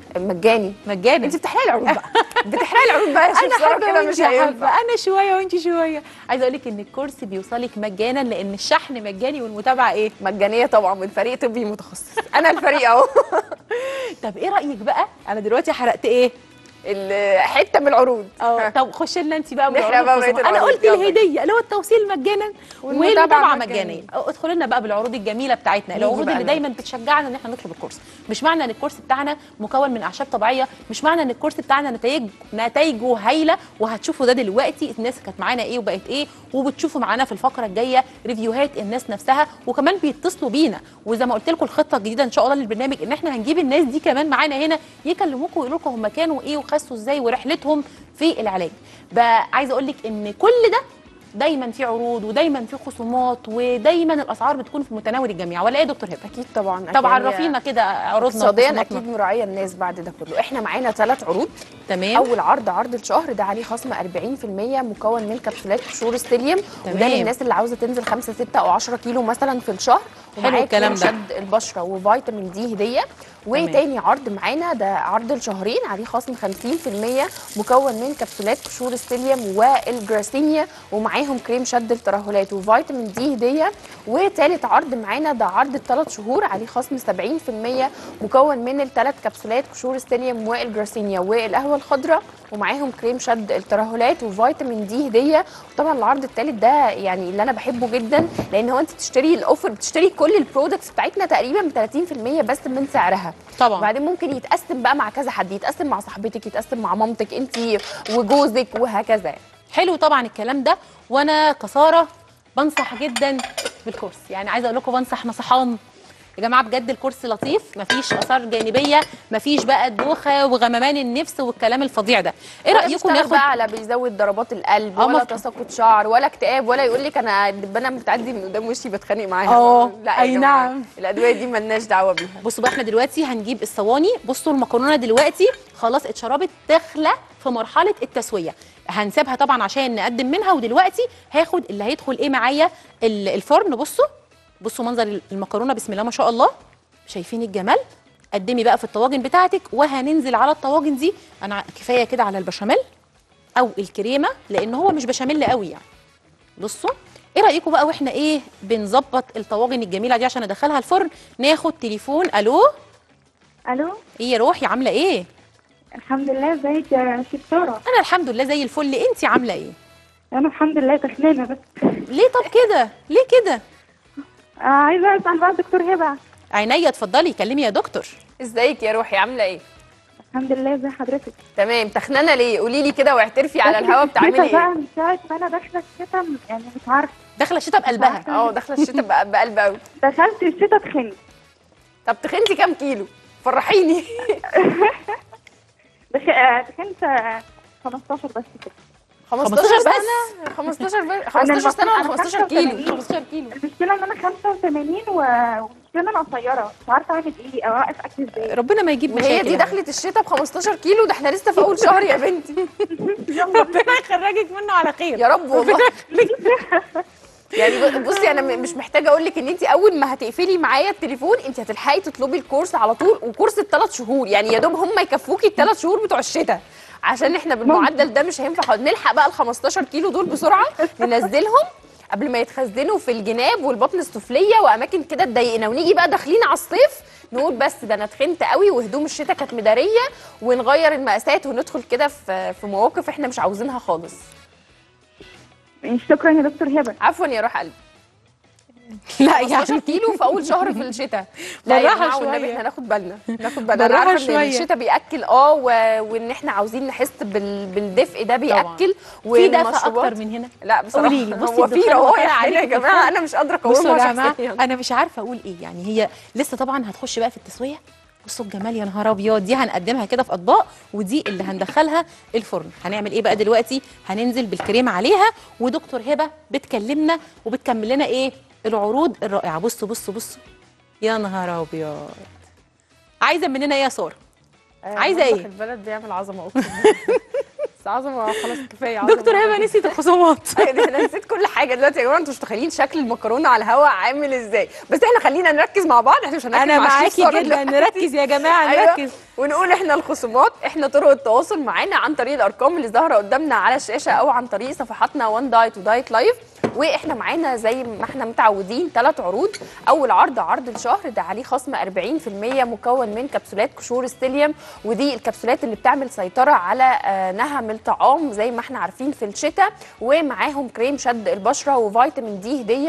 [SPEAKER 4] مجاني
[SPEAKER 1] مجانا
[SPEAKER 4] انت بتحرقي العروض بقى بتحرقي العروض بقى يا شيف
[SPEAKER 1] انا
[SPEAKER 4] سارة
[SPEAKER 1] حابه
[SPEAKER 4] كده
[SPEAKER 1] وانت
[SPEAKER 4] مش
[SPEAKER 1] حابه
[SPEAKER 4] هينفع
[SPEAKER 1] انا شويه وانت شويه عايزه اقول لك ان الكورس بيوصلك مجانا لان الشحن مجاني والمتابعه ايه
[SPEAKER 4] مجانيه طبعا من فريق طبي متخصص انا الفريق اهو
[SPEAKER 1] طب ايه رايك بقى انا دلوقتي حرقت ايه
[SPEAKER 4] ال- حته من العروض
[SPEAKER 1] اه طب خش لنا انت بقى
[SPEAKER 4] نحرق
[SPEAKER 1] بالعروض
[SPEAKER 4] بقى
[SPEAKER 1] الخصومات.
[SPEAKER 4] بقية
[SPEAKER 1] انا
[SPEAKER 4] العروض،
[SPEAKER 1] قلت
[SPEAKER 4] يلا.
[SPEAKER 1] الهديه اللي هو التوصيل مجانا
[SPEAKER 4] والمتابعة
[SPEAKER 1] والمتابعه
[SPEAKER 4] مجانية.
[SPEAKER 1] مجانيه ادخلوا لنا بقى بالعروض الجميله بتاعتنا
[SPEAKER 4] نيجي
[SPEAKER 1] العروض
[SPEAKER 4] بقى
[SPEAKER 1] اللي
[SPEAKER 4] لنا.
[SPEAKER 1] دايما بتشجعنا ان احنا نطلب الكورس مش معنى ان الكورس بتاعنا مكون من اعشاب طبيعيه مش معنى ان الكورس بتاعنا نتائج نتائجه هايله وهتشوفوا ده دلوقتي الناس كانت معانا ايه وبقت ايه وبتشوفوا معانا في الفقره الجايه ريفيوهات الناس نفسها وكمان بيتصلوا بينا وزي ما قلت لكم الخطه الجديده ان شاء الله للبرنامج ان احنا هنجيب الناس دي كمان معانا هنا يكلموكم ويقولوا لكم هم كانوا ايه وخسوا ازاي ورحلتهم في العلاج بقى عايزه اقول لك ان كل ده دايما في عروض ودايما في خصومات ودايما الاسعار بتكون في متناول الجميع ولا ايه يا دكتور هبه
[SPEAKER 4] اكيد طبعا
[SPEAKER 1] طب
[SPEAKER 4] يعني
[SPEAKER 1] عرفينا كده عروضنا
[SPEAKER 4] اقتصاديا
[SPEAKER 1] وخصوماتنا.
[SPEAKER 4] اكيد مراعيه الناس بعد ده كله احنا معانا ثلاث عروض
[SPEAKER 1] تمام
[SPEAKER 4] اول عرض عرض الشهر ده عليه خصم 40% مكون من كبسولات قشور ستيليوم وده
[SPEAKER 1] تمام.
[SPEAKER 4] للناس اللي عاوزه تنزل 5 6 او 10 كيلو مثلا في الشهر ومعاه
[SPEAKER 1] الكلام
[SPEAKER 4] كريم
[SPEAKER 1] ده.
[SPEAKER 4] شد البشره وفيتامين دي هديه وتاني عرض معانا ده عرض الشهرين عليه خصم 50% مكون من كبسولات قشور ستيليوم والجراسينيا ومعاهم كريم شد الترهلات وفيتامين دي هديه وتالت عرض معانا ده عرض الثلاث شهور عليه خصم 70% مكون من الثلاث كبسولات قشور ستيليوم والجراسينيا والقهوه الخضراء ومعاهم كريم شد الترهلات وفيتامين دي هديه وطبعا العرض الثالث ده يعني اللي انا بحبه جدا لان هو انت بتشتري الاوفر بتشتري كل البرودكتس بتاعتنا تقريبا ب 30% بس من سعرها
[SPEAKER 1] طبعا
[SPEAKER 4] وبعدين ممكن يتقسم بقى مع كذا حد يتقسم مع صاحبتك يتقسم مع مامتك انت وجوزك وهكذا يعني.
[SPEAKER 1] حلو طبعا الكلام ده وانا كساره بنصح جدا بالكورس يعني عايزه اقول لكم بنصح نصحان يا جماعه بجد الكورس لطيف مفيش اثار جانبيه مفيش بقى الدوخه وغممان النفس والكلام الفظيع ده ايه
[SPEAKER 4] ولا
[SPEAKER 1] رايكم
[SPEAKER 4] بيشتغل
[SPEAKER 1] ناخد
[SPEAKER 4] بقى على بيزود ضربات القلب
[SPEAKER 1] اه
[SPEAKER 4] ولا
[SPEAKER 1] مفروض.
[SPEAKER 4] تساقط شعر ولا اكتئاب ولا يقول لك انا الدبانه بتعدي من قدام وشي بتخانق معاها
[SPEAKER 1] اه،
[SPEAKER 4] لا يا
[SPEAKER 1] اي
[SPEAKER 4] جماعة،
[SPEAKER 1] نعم.
[SPEAKER 4] الادويه دي ملناش دعوه بيها
[SPEAKER 1] بصوا بقى احنا دلوقتي هنجيب الصواني بصوا المكرونه دلوقتي خلاص اتشربت داخله في مرحله التسويه هنسيبها طبعا عشان نقدم منها ودلوقتي هاخد اللي هيدخل ايه معايا ال- الفرن بصوا بصوا منظر المكرونه بسم الله ما شاء الله شايفين الجمال قدمي بقى في الطواجن بتاعتك وهننزل على الطواجن دي انا كفايه كده على البشاميل او الكريمه لان هو مش بشاميل قوي يعني بصوا ايه رايكم بقى واحنا ايه بنظبط الطواجن الجميله دي عشان ادخلها الفرن ناخد تليفون الو
[SPEAKER 2] الو
[SPEAKER 1] ايه يا روحي عامله ايه
[SPEAKER 2] الحمد لله ازيك يا شطاره
[SPEAKER 1] انا الحمد لله زي الفل انت عامله ايه
[SPEAKER 2] انا الحمد لله تخنانه بس
[SPEAKER 1] ليه طب كده ليه كده
[SPEAKER 2] آه عايزه اسال بقى دكتور هبه
[SPEAKER 1] عينيا اتفضلي كلمي يا دكتور
[SPEAKER 4] ازيك يا روحي عامله ايه
[SPEAKER 2] الحمد لله ازي حضرتك
[SPEAKER 4] تمام تخنانه ليه قولي لي كده واعترفي على الهوا بتعملي
[SPEAKER 2] الشتا بقى
[SPEAKER 4] ايه
[SPEAKER 2] من ساعه ما انا داخله الشتا يعني مش عارفه
[SPEAKER 1] داخله الشتا بقلبها
[SPEAKER 4] اه داخله الشتاء بقى- بقلب قوي
[SPEAKER 2] دخلت الشتا تخنت
[SPEAKER 4] طب تخنتي كام كيلو فرحيني
[SPEAKER 2] بس آه، تخنت آه، 15 بس كده
[SPEAKER 4] 15
[SPEAKER 1] 15
[SPEAKER 4] سنه 15 بس 15 سنه ولا
[SPEAKER 2] أنا
[SPEAKER 4] 15 كيلو
[SPEAKER 2] 85.
[SPEAKER 4] 15 كيلو
[SPEAKER 2] المشكله ان انا 85 و- والمشكله ان انا قصيره مش عارفه اعمل ايه او اوقف اكل ازاي
[SPEAKER 1] ربنا ما يجيب
[SPEAKER 4] ما
[SPEAKER 1] مشاكل
[SPEAKER 4] هي دي
[SPEAKER 1] يا
[SPEAKER 4] دخلت الشتاء ب 15 كيلو ده احنا لسه في اول شهر يا بنتي
[SPEAKER 1] ربنا يخرجك منه على خير
[SPEAKER 4] يا رب والله يعني بصي انا م- مش محتاجه اقول لك ان انت اول ما هتقفلي معايا التليفون انت هتلحقي تطلبي الكورس على طول وكورس الثلاث شهور يعني يا دوب هم يكفوكي الثلاث شهور بتوع الشتاء عشان احنا بالمعدل ده مش هينفع نلحق بقى ال 15 كيلو دول بسرعه ننزلهم قبل ما يتخزنوا في الجناب والبطن السفليه واماكن كده تضايقنا ونيجي بقى داخلين على الصيف نقول بس ده انا تخنت قوي وهدوم الشتاء كانت مداريه ونغير المقاسات وندخل كده في في مواقف احنا مش عاوزينها خالص
[SPEAKER 2] شكرا يا دكتور هبه
[SPEAKER 4] عفوا يا روح قلبي
[SPEAKER 1] لا
[SPEAKER 4] 15
[SPEAKER 1] يعني
[SPEAKER 4] كيلو في اول شهر في الشتاء لا يا
[SPEAKER 1] بالراحة
[SPEAKER 4] جماعه والنبي
[SPEAKER 1] شوية.
[SPEAKER 4] احنا ناخد بالنا ناخد بالنا انا
[SPEAKER 1] بالراحة
[SPEAKER 4] عارفه ان
[SPEAKER 1] شوية.
[SPEAKER 4] الشتاء بياكل اه و... وان احنا عاوزين نحس بال... بالدفء ده بياكل
[SPEAKER 1] في دفع
[SPEAKER 4] والمشروبات-
[SPEAKER 1] اكتر من هنا
[SPEAKER 4] لا بصراحه
[SPEAKER 1] قولي لي، بصي
[SPEAKER 4] هو في
[SPEAKER 1] الدخان
[SPEAKER 4] روايح
[SPEAKER 1] وطالع
[SPEAKER 4] هنا يا
[SPEAKER 1] عليكي
[SPEAKER 4] جماعه
[SPEAKER 1] دخان.
[SPEAKER 4] انا مش قادره
[SPEAKER 1] بصوا
[SPEAKER 4] اقاومها
[SPEAKER 1] يا جماعه
[SPEAKER 4] شخصيا
[SPEAKER 1] انا مش عارفه اقول ايه يعني هي لسه طبعا هتخش بقى في التسويه بصوا الجمال يا نهار ابيض دي هنقدمها كده في اطباق ودي اللي هندخلها الفرن هنعمل ايه بقى دلوقتي هننزل بالكريم عليها ودكتور هبه بتكلمنا وبتكمل لنا ايه العروض الرائعه بصوا بصوا بصوا يا نهار ابيض عايزه مننا ايه يا ساره عايزة
[SPEAKER 4] مطبخ
[SPEAKER 1] إيه؟
[SPEAKER 4] البلد بيعمل عظمه اقسم بالله. بس عظمه خلاص كفايه عظمه
[SPEAKER 1] دكتور هبه نسيت الخصومات
[SPEAKER 4] أيوة، انا نسيت كل حاجه دلوقتي يا جماعه انتوا مش متخيلين شكل المكرونه على الهواء عامل ازاي بس احنا خلينا نركز مع بعض احنا مش هنركز
[SPEAKER 1] انا
[SPEAKER 4] مع الشيف
[SPEAKER 1] معاكي
[SPEAKER 4] سارة
[SPEAKER 1] جدا
[SPEAKER 4] دلوقتي.
[SPEAKER 1] نركز يا جماعه
[SPEAKER 4] أيوة.
[SPEAKER 1] نركز
[SPEAKER 4] ونقول احنا الخصومات احنا طرق التواصل معانا عن طريق الارقام اللي ظاهره قدامنا على الشاشه او عن طريق صفحاتنا وان دايت ودايت لايف واحنا معانا زي ما احنا متعودين ثلاث عروض اول عرض عرض الشهر ده عليه خصم 40% مكون من كبسولات قشور ستيليوم ودي الكبسولات اللي بتعمل سيطره على آه، نهم الطعام زي ما احنا عارفين في الشتاء ومعاهم كريم شد البشره وفيتامين دي هديه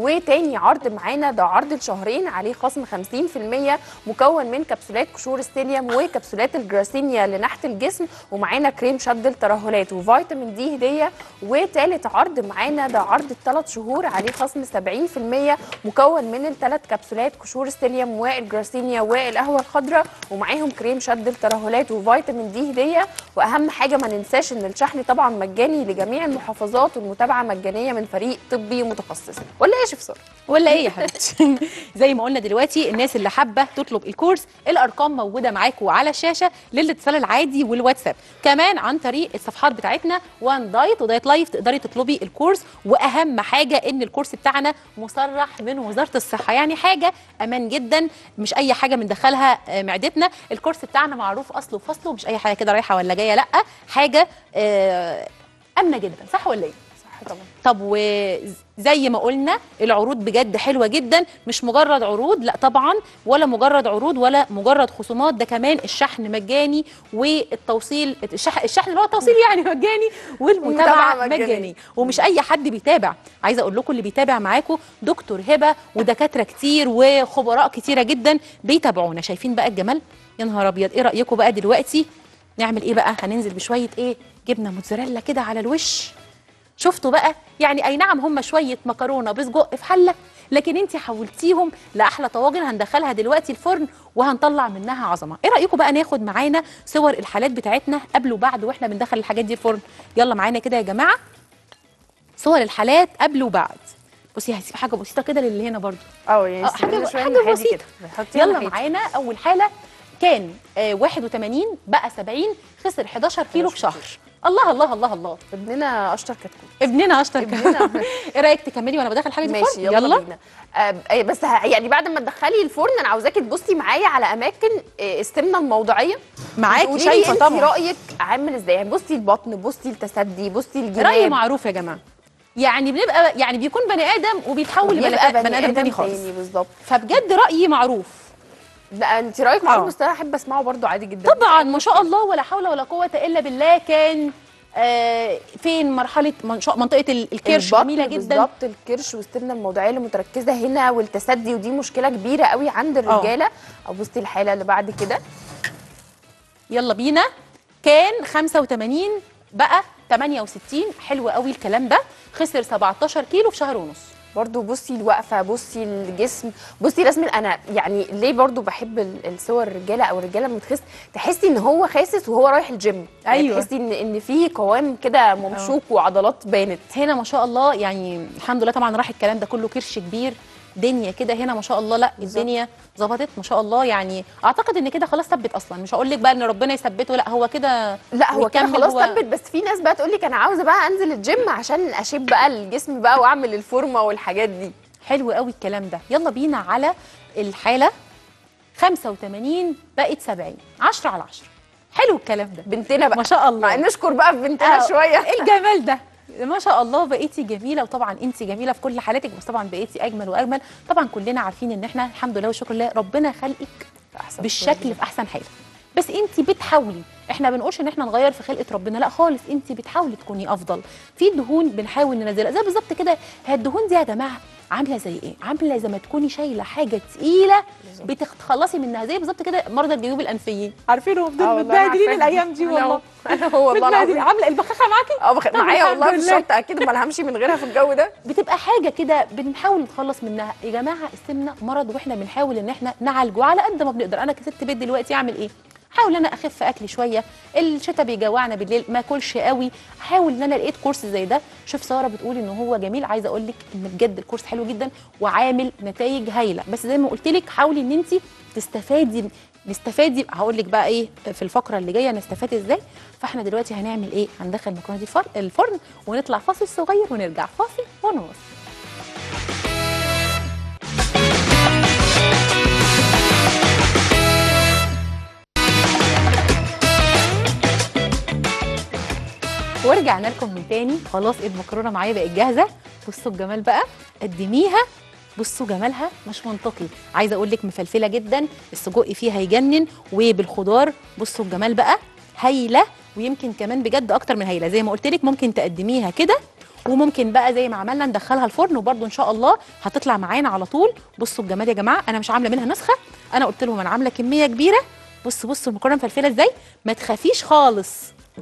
[SPEAKER 4] وتاني عرض معانا ده عرض الشهرين عليه خصم 50% مكون من كبسولات قشور السيليوم وكبسولات الجراسينيا لنحت الجسم ومعانا كريم شد الترهلات وفيتامين دي هديه وتالت عرض معانا ده عرض الثلاث شهور عليه خصم 70% مكون من الثلاث كبسولات قشور السيليوم والجراسينيا والقهوه الخضراء ومعاهم كريم شد الترهلات وفيتامين دي هديه واهم حاجه ما ننساش ان الشحن طبعا مجاني لجميع المحافظات والمتابعه مجانيه من فريق طبي متخصص ولا ايه يا شيف ساره
[SPEAKER 1] ولا ايه يا حبيبتي زي ما قلنا دلوقتي الناس اللي حابه تطلب الكورس الارقام موجوده معاكم على الشاشه للاتصال العادي والواتساب كمان عن طريق الصفحات بتاعتنا وان دايت ودايت لايف تقدري تطلبي الكورس واهم حاجه ان الكورس بتاعنا مصرح من وزاره الصحه يعني حاجه امان جدا مش اي حاجه بندخلها آه، معدتنا الكورس بتاعنا معروف اصله وفصله مش اي حاجه كده رايحه ولا جايه لا حاجه آه، امنه جدا صح ولا ايه
[SPEAKER 4] صح طبعا
[SPEAKER 1] طب وزي ما قلنا العروض بجد حلوه جدا مش مجرد عروض لا طبعا ولا مجرد عروض ولا مجرد خصومات ده كمان الشحن مجاني والتوصيل الشحن, الشحن اللي هو التوصيل يعني مجاني والمتابعه
[SPEAKER 4] المتابعة مجانية.
[SPEAKER 1] مجاني ومش اي حد بيتابع عايزه اقول لكم اللي بيتابع معاكم دكتور هبه ودكاتره كتير وخبراء كتيره جدا بيتابعونا شايفين بقى الجمال يا نهار ابيض ايه رايكم بقى دلوقتي نعمل ايه بقى هننزل بشويه ايه جبنه موتزاريلا كده على الوش شفتوا بقى يعني اي نعم هم شويه مكرونه بسجق في حله لكن انت حولتيهم لاحلى طواجن هندخلها دلوقتي الفرن وهنطلع منها عظمه ايه رايكم بقى ناخد معانا صور الحالات بتاعتنا قبل وبعد واحنا بندخل الحاجات دي الفرن يلا معانا كده يا جماعه صور الحالات قبل وبعد بصي هسيب حاجه بسيطه كده للي هنا برضو
[SPEAKER 4] اه يعني
[SPEAKER 1] آه، حاجة-
[SPEAKER 4] استنى شوية
[SPEAKER 1] حاجة
[SPEAKER 4] من الحاجات دي
[SPEAKER 1] بسيطة.
[SPEAKER 4] كده. حطيها
[SPEAKER 1] يلا
[SPEAKER 4] ناحيتي.
[SPEAKER 1] معانا اول حاله كان آه 81 بقى 70 خسر 11 كيلو في شهر الله الله الله الله
[SPEAKER 4] ابننا اشطر كتكوت
[SPEAKER 1] ابننا اشطر
[SPEAKER 4] ابننا.
[SPEAKER 1] ايه رايك تكملي وانا بدخل حاجه دي
[SPEAKER 4] ماشي
[SPEAKER 1] الفرن؟
[SPEAKER 4] يلا, بينا آه آه، بس ه- يعني بعد ما تدخلي الفرن انا عاوزاكي تبصي معايا على اماكن آه، السمنه الموضعيه
[SPEAKER 1] معاكي
[SPEAKER 4] تقولي لي
[SPEAKER 1] شايفه
[SPEAKER 4] انت
[SPEAKER 1] طبعا
[SPEAKER 4] رايك عامل ازاي يعني بصي البطن بصي التسدي بصي الجناب
[SPEAKER 1] رايي معروف يا جماعه يعني بنبقى يعني بيكون بني ادم وبيتحول لبني
[SPEAKER 4] بيبقى
[SPEAKER 1] بني ادم تاني خالص
[SPEAKER 4] بالظبط
[SPEAKER 1] فبجد رايي معروف
[SPEAKER 4] لا انت رايك معروف
[SPEAKER 1] آه.
[SPEAKER 4] بس انا احب اسمعه برضو عادي جدا
[SPEAKER 1] طبعا ما شاء الله ولا حول ولا قوه الا بالله كان آه فين مرحله منش- منطقه ال- الكرش
[SPEAKER 4] البطن
[SPEAKER 1] جميله جدا
[SPEAKER 4] بالظبط الكرش والسمنه الموضعيه اللي متركزه هنا والتسدي ودي مشكله كبيره قوي عند الرجاله او بصي الحاله اللي بعد كده
[SPEAKER 1] يلا بينا كان 85 بقى 68 حلو قوي الكلام ده خسر 17 كيلو في شهر ونص
[SPEAKER 4] برضو بصي الوقفه بصي الجسم بصي رسم انا يعني ليه برضو بحب ال- الصور الرجاله او الرجاله لما تخس تحسي ان هو خاسس وهو رايح الجيم يعني
[SPEAKER 1] أيوة.
[SPEAKER 4] تحسي ان ان في قوام كده ممشوق وعضلات بانت
[SPEAKER 1] هنا ما شاء الله يعني الحمد لله طبعا راح الكلام ده كله كرش كبير دنيا كده هنا ما شاء الله لا
[SPEAKER 4] بالظبط.
[SPEAKER 1] الدنيا ظبطت ما شاء الله يعني اعتقد ان كده خلاص ثبت اصلا مش هقول لك بقى ان ربنا يثبته لا هو كده
[SPEAKER 4] لا هو كده
[SPEAKER 1] ويكمل
[SPEAKER 4] خلاص
[SPEAKER 1] هو-
[SPEAKER 4] ثبت بس في ناس بقى تقول لك انا عاوزه بقى انزل الجيم عشان اشيب بقى الجسم بقى واعمل الفورمه والحاجات دي
[SPEAKER 1] حلو قوي الكلام ده يلا بينا على الحاله 85 بقت 70 10 على 10 حلو الكلام ده
[SPEAKER 4] بنتنا بقى
[SPEAKER 1] ما شاء الله
[SPEAKER 4] مع نشكر بقى في بنتنا
[SPEAKER 1] آه،
[SPEAKER 4] شويه
[SPEAKER 1] ايه الجمال ده ما شاء الله بقيتي جميله وطبعا انت جميله في كل حالاتك بس طبعا بقيتي اجمل واجمل طبعا كلنا عارفين ان احنا الحمد لله والشكر لله ربنا خلقك
[SPEAKER 4] أحسن
[SPEAKER 1] بالشكل في احسن حاله بس انت بتحاولي احنا بنقولش ان احنا نغير في خلقه ربنا لا خالص انت بتحاولي تكوني افضل في دهون بنحاول ننزلها زي بالظبط كده هي الدهون دي يا جماعه عامله زي ايه عامله زي ما تكوني شايله حاجه تقيله بتتخلصي منها زي بالظبط كده مرضى الجيوب الانفيين عارفينهم
[SPEAKER 4] آه
[SPEAKER 1] دول
[SPEAKER 4] والله أنا
[SPEAKER 1] متبهدلين
[SPEAKER 4] عارفاها.
[SPEAKER 1] الايام دي
[SPEAKER 4] أنا
[SPEAKER 1] والله
[SPEAKER 4] هو- انا هو والله
[SPEAKER 1] متبهدلين.
[SPEAKER 4] العظيم
[SPEAKER 1] عامله البخاخه معاكي
[SPEAKER 4] اه بخ...
[SPEAKER 1] طب
[SPEAKER 4] معايا والله في
[SPEAKER 1] الحمد لله.
[SPEAKER 4] الشنطه اكيد ما همشي من غيرها في الجو ده
[SPEAKER 1] بتبقى حاجه كده بنحاول نتخلص منها يا جماعه السمنه مرض واحنا بنحاول ان احنا نعالجه على قد ما بنقدر انا كست بيت دلوقتي اعمل ايه حاول ان انا اخف اكلي شويه الشتاء بيجوعنا بالليل ما اكلش قوي حاول ان انا لقيت كورس زي ده شوف ساره بتقول ان هو جميل عايزه اقول لك ان بجد الكورس حلو جدا وعامل نتائج هايله بس زي ما قلت لك حاولي ان انت تستفادي نستفادي هقول لك بقى ايه في الفقره اللي جايه نستفاد ازاي فاحنا دلوقتي هنعمل ايه هندخل المكرونه دي الفر- الفرن ونطلع فاصل صغير ونرجع فاصل ونواصل ورجعنا لكم من تاني خلاص المكرونه معايا بقت جاهزه بصوا الجمال بقى قدميها بصوا جمالها مش منطقي عايزه اقول لك مفلفله جدا السجق فيها هيجنن وبالخضار بصوا الجمال بقى هايله ويمكن كمان بجد اكتر من هايله زي ما قلت لك ممكن تقدميها كده وممكن بقى زي ما عملنا ندخلها الفرن وبرده ان شاء الله هتطلع معانا على طول بصوا الجمال يا جماعه انا مش عامله منها نسخه انا قلت لهم انا عامله كميه كبيره بصوا بصوا المكرونه مفلفله ازاي ما تخافيش خالص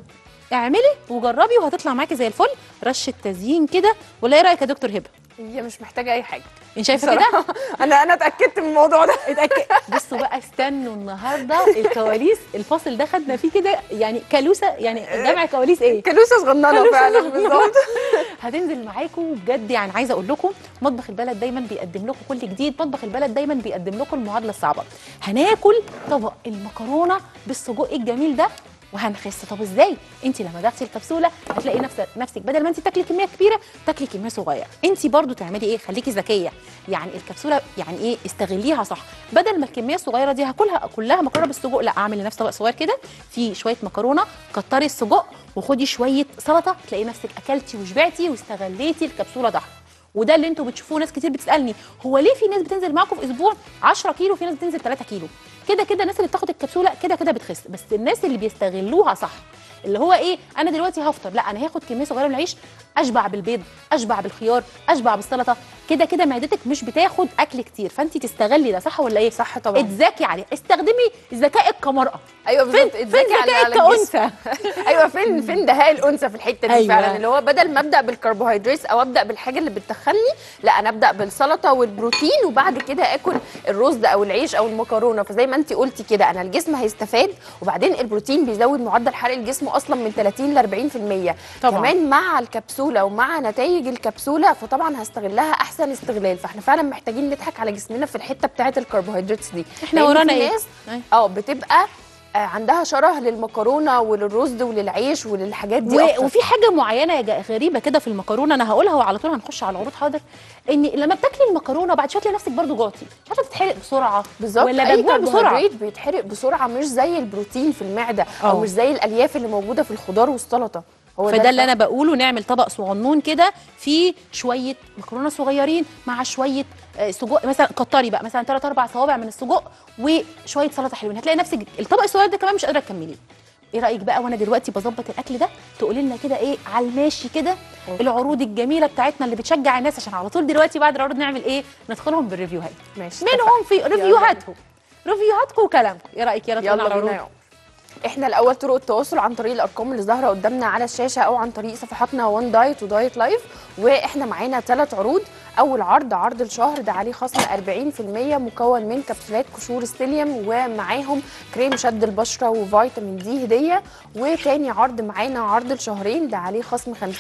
[SPEAKER 1] اعملي وجربي وهتطلع معاكي زي الفل رشه تزيين كده ولا ايه رايك يا دكتور هبه
[SPEAKER 4] هي مش محتاجه اي حاجه
[SPEAKER 1] انت شايفه كده
[SPEAKER 4] بصراحة. انا انا اتاكدت من الموضوع ده
[SPEAKER 1] اتاكد بصوا بقى استنوا النهارده الكواليس الفاصل ده خدنا فيه كده يعني كالوسه يعني جمع كواليس ايه
[SPEAKER 4] كلوسه صغننه
[SPEAKER 1] كلوسة
[SPEAKER 4] فعلا
[SPEAKER 1] صغننة.
[SPEAKER 4] بالظبط
[SPEAKER 1] هتنزل معاكم بجد يعني عايزه اقول لكم مطبخ البلد دايما بيقدم لكم كل جديد مطبخ البلد دايما بيقدم لكم المعادله الصعبه هناكل طبق المكرونه بالسجق الجميل ده وهنخس طب ازاي انت لما تاخدي الكبسوله هتلاقي نفسك نفسك بدل ما انت تاكلي كميه كبيره تاكلي كميه صغيره انت برضو تعملي ايه خليكي ذكيه يعني الكبسوله يعني ايه استغليها صح بدل ما الكميه الصغيره دي هاكلها كلها مكرونه بالسجق لا اعمل لنفسي طبق صغير كده فيه شويه مكرونه كتري السجق وخدي شويه سلطه تلاقي نفسك اكلتي وشبعتي واستغليتي الكبسوله ده وده اللي انتوا بتشوفوه ناس كتير بتسالني هو ليه في ناس بتنزل معاكم في اسبوع 10 كيلو وفي ناس بتنزل 3 كيلو كده كده الناس اللي بتاخد الكبسوله كده كده بتخس بس الناس اللي بيستغلوها صح اللي هو ايه انا دلوقتي هفطر لا انا هاخد كميه صغيره من العيش اشبع بالبيض اشبع بالخيار اشبع بالسلطه كده كده معدتك مش بتاخد اكل كتير فانت تستغلي ده صح ولا ايه
[SPEAKER 4] صح طبعا
[SPEAKER 1] اتذاكي عليه استخدمي ذكائك كمراه
[SPEAKER 4] ايوه
[SPEAKER 1] فين
[SPEAKER 4] بالظبط
[SPEAKER 1] فين
[SPEAKER 4] اتذاكي على
[SPEAKER 1] ذكائك
[SPEAKER 4] على الجسم.
[SPEAKER 1] كانثى
[SPEAKER 4] ايوه فين فين دهاء الانثى في الحته دي
[SPEAKER 1] أيوة.
[SPEAKER 4] فعلا اللي هو بدل ما ابدا بالكربوهيدرات او ابدا بالحاجه اللي بتدخلني لا انا ابدا بالسلطه والبروتين وبعد كده اكل الرز او العيش او المكرونه فزي ما انت قلتي كده انا الجسم هيستفاد وبعدين البروتين بيزود معدل حرق الجسم اصلا من 30 ل 40%
[SPEAKER 1] طبعاً.
[SPEAKER 4] كمان مع الكبسوله ومع نتائج الكبسوله فطبعا هستغلها احسن استغلال فاحنا فعلا محتاجين نضحك على جسمنا في الحته بتاعه الكربوهيدرات دي
[SPEAKER 1] احنا
[SPEAKER 4] لأن
[SPEAKER 1] ورانا
[SPEAKER 4] في
[SPEAKER 1] ايه؟
[SPEAKER 4] ناس
[SPEAKER 1] أيوة.
[SPEAKER 4] اه بتبقى آه، عندها شره للمكرونه وللرز وللعيش وللحاجات دي
[SPEAKER 1] و...
[SPEAKER 4] أكتر.
[SPEAKER 1] وفي حاجه معينه يا جا- غريبه كده في المكرونه انا هقولها وعلى طول هنخش على العروض حاضر ان لما بتاكلي المكرونه بعد شويه تلاقي نفسك برضو جوعتي مش عارفه تتحرق بسرعه
[SPEAKER 4] بالظبط
[SPEAKER 1] ولا
[SPEAKER 4] اي
[SPEAKER 1] بجوع بسرعه
[SPEAKER 4] كربوهيدرات بيتحرق بسرعه مش زي البروتين في المعده او
[SPEAKER 1] اه.
[SPEAKER 4] مش زي الالياف اللي موجوده في الخضار والسلطه هو
[SPEAKER 1] فده اللي
[SPEAKER 4] الفرق.
[SPEAKER 1] انا بقوله نعمل طبق صغنون كده فيه شويه مكرونه صغيرين مع شويه آه، سجق مثلا كتري بقى مثلا ثلاث اربع صوابع من السجق وشويه سلطه حلوين هتلاقي نفسك الطبق الصغير ده كمان مش قادره تكمليه ايه رايك بقى وانا دلوقتي بظبط الاكل ده تقولي لنا كده ايه على الماشي كده العروض الجميله بتاعتنا اللي بتشجع الناس عشان على طول دلوقتي بعد العروض نعمل ايه ندخلهم بالريفيوهات
[SPEAKER 4] ماشي
[SPEAKER 1] منهم في ريفيوهاتهم ريفيوهاتكم وكلامكم ايه رايك يلا
[SPEAKER 4] يلا
[SPEAKER 1] ندخل على
[SPEAKER 4] بينا
[SPEAKER 1] العروض
[SPEAKER 4] يا احنا الاول طرق التواصل عن طريق الارقام اللي ظاهره قدامنا على الشاشه او عن طريق صفحاتنا وان دايت ودايت لايف واحنا معانا ثلاث عروض اول عرض عرض الشهر ده عليه خصم 40% مكون من كبسولات قشور ستيليوم ومعاهم كريم شد البشره وفيتامين دي هديه وتاني عرض معانا عرض الشهرين ده عليه خصم 50%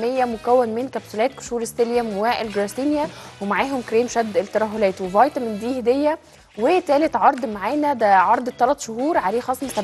[SPEAKER 4] مكون من كبسولات قشور ستيليوم والجراسينيا ومعاهم كريم شد الترهلات وفيتامين دي هديه وتالت عرض معانا ده عرض الثلاث شهور عليه خصم 70%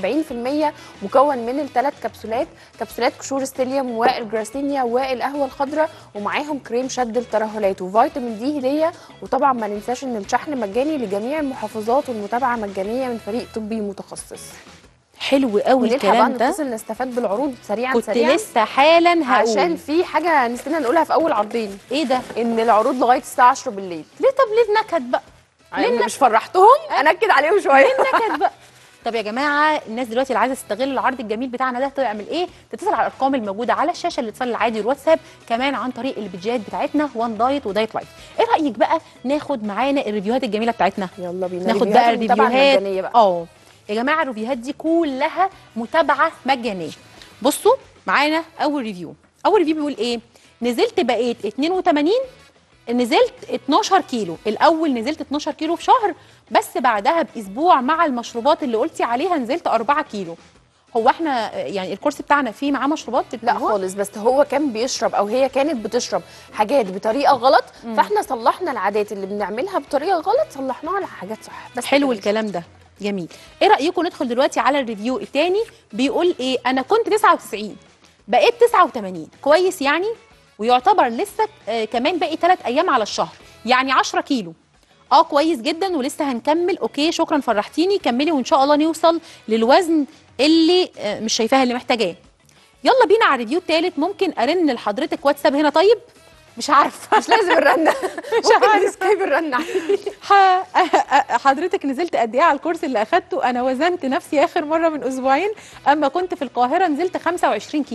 [SPEAKER 4] مكون من الثلاث كبسولات كبسولات قشور ستيليوم والجراسينيا والقهوه الخضراء ومعاهم كريم شد الترهلات وفيتامين دي هديه وطبعا ما ننساش ان الشحن مجاني لجميع المحافظات والمتابعه مجانيه من فريق طبي متخصص
[SPEAKER 1] حلو قوي
[SPEAKER 4] ونلحق بقى
[SPEAKER 1] الكلام ده
[SPEAKER 4] نتصل نستفاد بالعروض سريعا
[SPEAKER 1] كنت
[SPEAKER 4] سريعا
[SPEAKER 1] لسه حالا هقول
[SPEAKER 4] عشان في حاجه نسينا نقولها في اول عرضين
[SPEAKER 1] ايه ده
[SPEAKER 4] ان العروض لغايه الساعه 10 بالليل
[SPEAKER 1] ليه طب ليه النكد بقى
[SPEAKER 4] يعني مش فرحتهم انكد عليهم شويه
[SPEAKER 1] النكد بقى طب يا جماعه الناس دلوقتي اللي عايزه تستغل العرض الجميل بتاعنا ده تعمل ايه تتصل على الارقام الموجوده على الشاشه الاتصال العادي والواتساب كمان عن طريق البيجات بتاعتنا وان دايت ودايت لايف ايه رايك بقى ناخد معانا الريفيوهات الجميله بتاعتنا
[SPEAKER 4] يلا بينا
[SPEAKER 1] ناخد
[SPEAKER 4] ريفيوهات
[SPEAKER 1] بقى
[SPEAKER 4] المتابعة
[SPEAKER 1] الريفيوهات
[SPEAKER 4] المجانية بقى
[SPEAKER 1] اه يا جماعه الريفيوهات دي كلها متابعه مجانيه بصوا معانا اول ريفيو اول ريفيو بيقول ايه نزلت بقيت 82 نزلت 12 كيلو الاول نزلت 12 كيلو في شهر بس بعدها باسبوع مع المشروبات اللي قلتي عليها نزلت 4 كيلو هو احنا يعني الكورس بتاعنا فيه معاه مشروبات
[SPEAKER 4] لا
[SPEAKER 1] هو-
[SPEAKER 4] خالص بس هو كان بيشرب او هي كانت بتشرب حاجات بطريقه غلط فاحنا صلحنا العادات اللي بنعملها بطريقه غلط صلحناها لحاجات صح بس
[SPEAKER 1] حلو
[SPEAKER 4] كده.
[SPEAKER 1] الكلام ده جميل ايه رايكم ندخل دلوقتي على الريفيو الثاني بيقول ايه انا كنت 99 بقيت 89 كويس يعني ويعتبر لسه آه كمان باقي 3 ايام على الشهر يعني 10 كيلو اه كويس جدا ولسه هنكمل اوكي شكرا فرحتيني كملي وان شاء الله نوصل للوزن اللي آه مش شايفاها اللي محتاجاه يلا بينا على الريفيو الثالث ممكن ارن لحضرتك واتساب هنا طيب مش عارفه
[SPEAKER 4] مش لازم الرنه
[SPEAKER 1] مش
[SPEAKER 4] ممكن
[SPEAKER 1] عارفة.
[SPEAKER 4] نسكيب الرنه
[SPEAKER 1] ح- حضرتك نزلت قد ايه على الكورس اللي اخدته انا وزنت نفسي اخر مره من اسبوعين اما كنت في القاهره نزلت 25 كيلو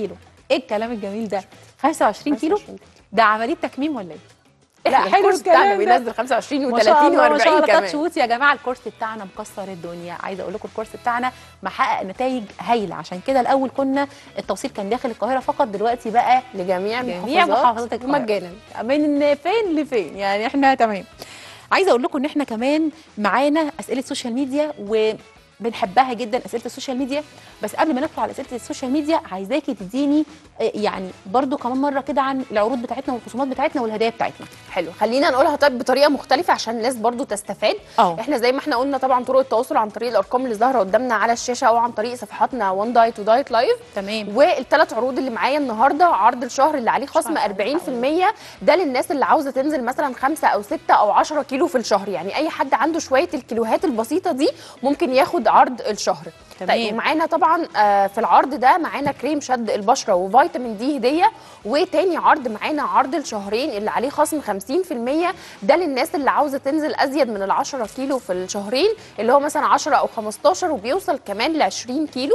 [SPEAKER 1] ايه الكلام الجميل ده 25 كيلو
[SPEAKER 4] 25
[SPEAKER 1] ده عمليه تكميم ولا ايه
[SPEAKER 4] لا
[SPEAKER 1] حلو
[SPEAKER 4] الكورس بتاعنا
[SPEAKER 1] الكلام ده.
[SPEAKER 4] بينزل 25
[SPEAKER 1] ما شاء
[SPEAKER 4] و30
[SPEAKER 1] الله ما شاء
[SPEAKER 4] و40
[SPEAKER 1] الله
[SPEAKER 4] كمان
[SPEAKER 1] تاتش ووت يا جماعه الكورس بتاعنا مكسر الدنيا عايزه اقول لكم الكورس بتاعنا محقق نتائج هايله عشان كده الاول كنا التوصيل كان داخل القاهره فقط دلوقتي بقى
[SPEAKER 4] لجميع
[SPEAKER 1] جميع محافظات القاهره
[SPEAKER 4] مجانا
[SPEAKER 1] من فين لفين يعني احنا تمام عايزه اقول لكم ان احنا كمان معانا اسئله سوشيال ميديا وبنحبها جدا اسئله السوشيال ميديا بس قبل ما ندخل على اسئله السوشيال ميديا عايزاكي تديني آه، يعني برضو كمان مره كده عن العروض بتاعتنا والخصومات بتاعتنا والهدايا بتاعتنا
[SPEAKER 4] حلو خلينا نقولها طيب بطريقه مختلفه عشان الناس برضو تستفاد
[SPEAKER 1] اه
[SPEAKER 4] احنا زي ما احنا قلنا طبعا طرق التواصل عن طريق الارقام اللي ظاهره قدامنا على الشاشه او عن طريق صفحاتنا وان دايت ودايت لايف
[SPEAKER 1] تمام
[SPEAKER 4] والثلاث عروض اللي معايا النهارده عرض الشهر اللي عليه خصم
[SPEAKER 1] شهر
[SPEAKER 4] 40% ده للناس اللي عاوزه تنزل مثلا 5 او 6 او 10 كيلو في الشهر يعني اي حد عنده شويه الكيلوهات البسيطه دي ممكن ياخد عرض الشهر
[SPEAKER 1] تمام.
[SPEAKER 4] طيب ومعانا طبعا آه، في العرض ده معانا كريم شد البشره وفيتامين دي هديه وتاني عرض معانا عرض الشهرين اللي عليه خصم 50% ده للناس اللي عاوزه تنزل ازيد من ال 10 كيلو في الشهرين اللي هو مثلا 10 او 15 وبيوصل كمان ل 20 كيلو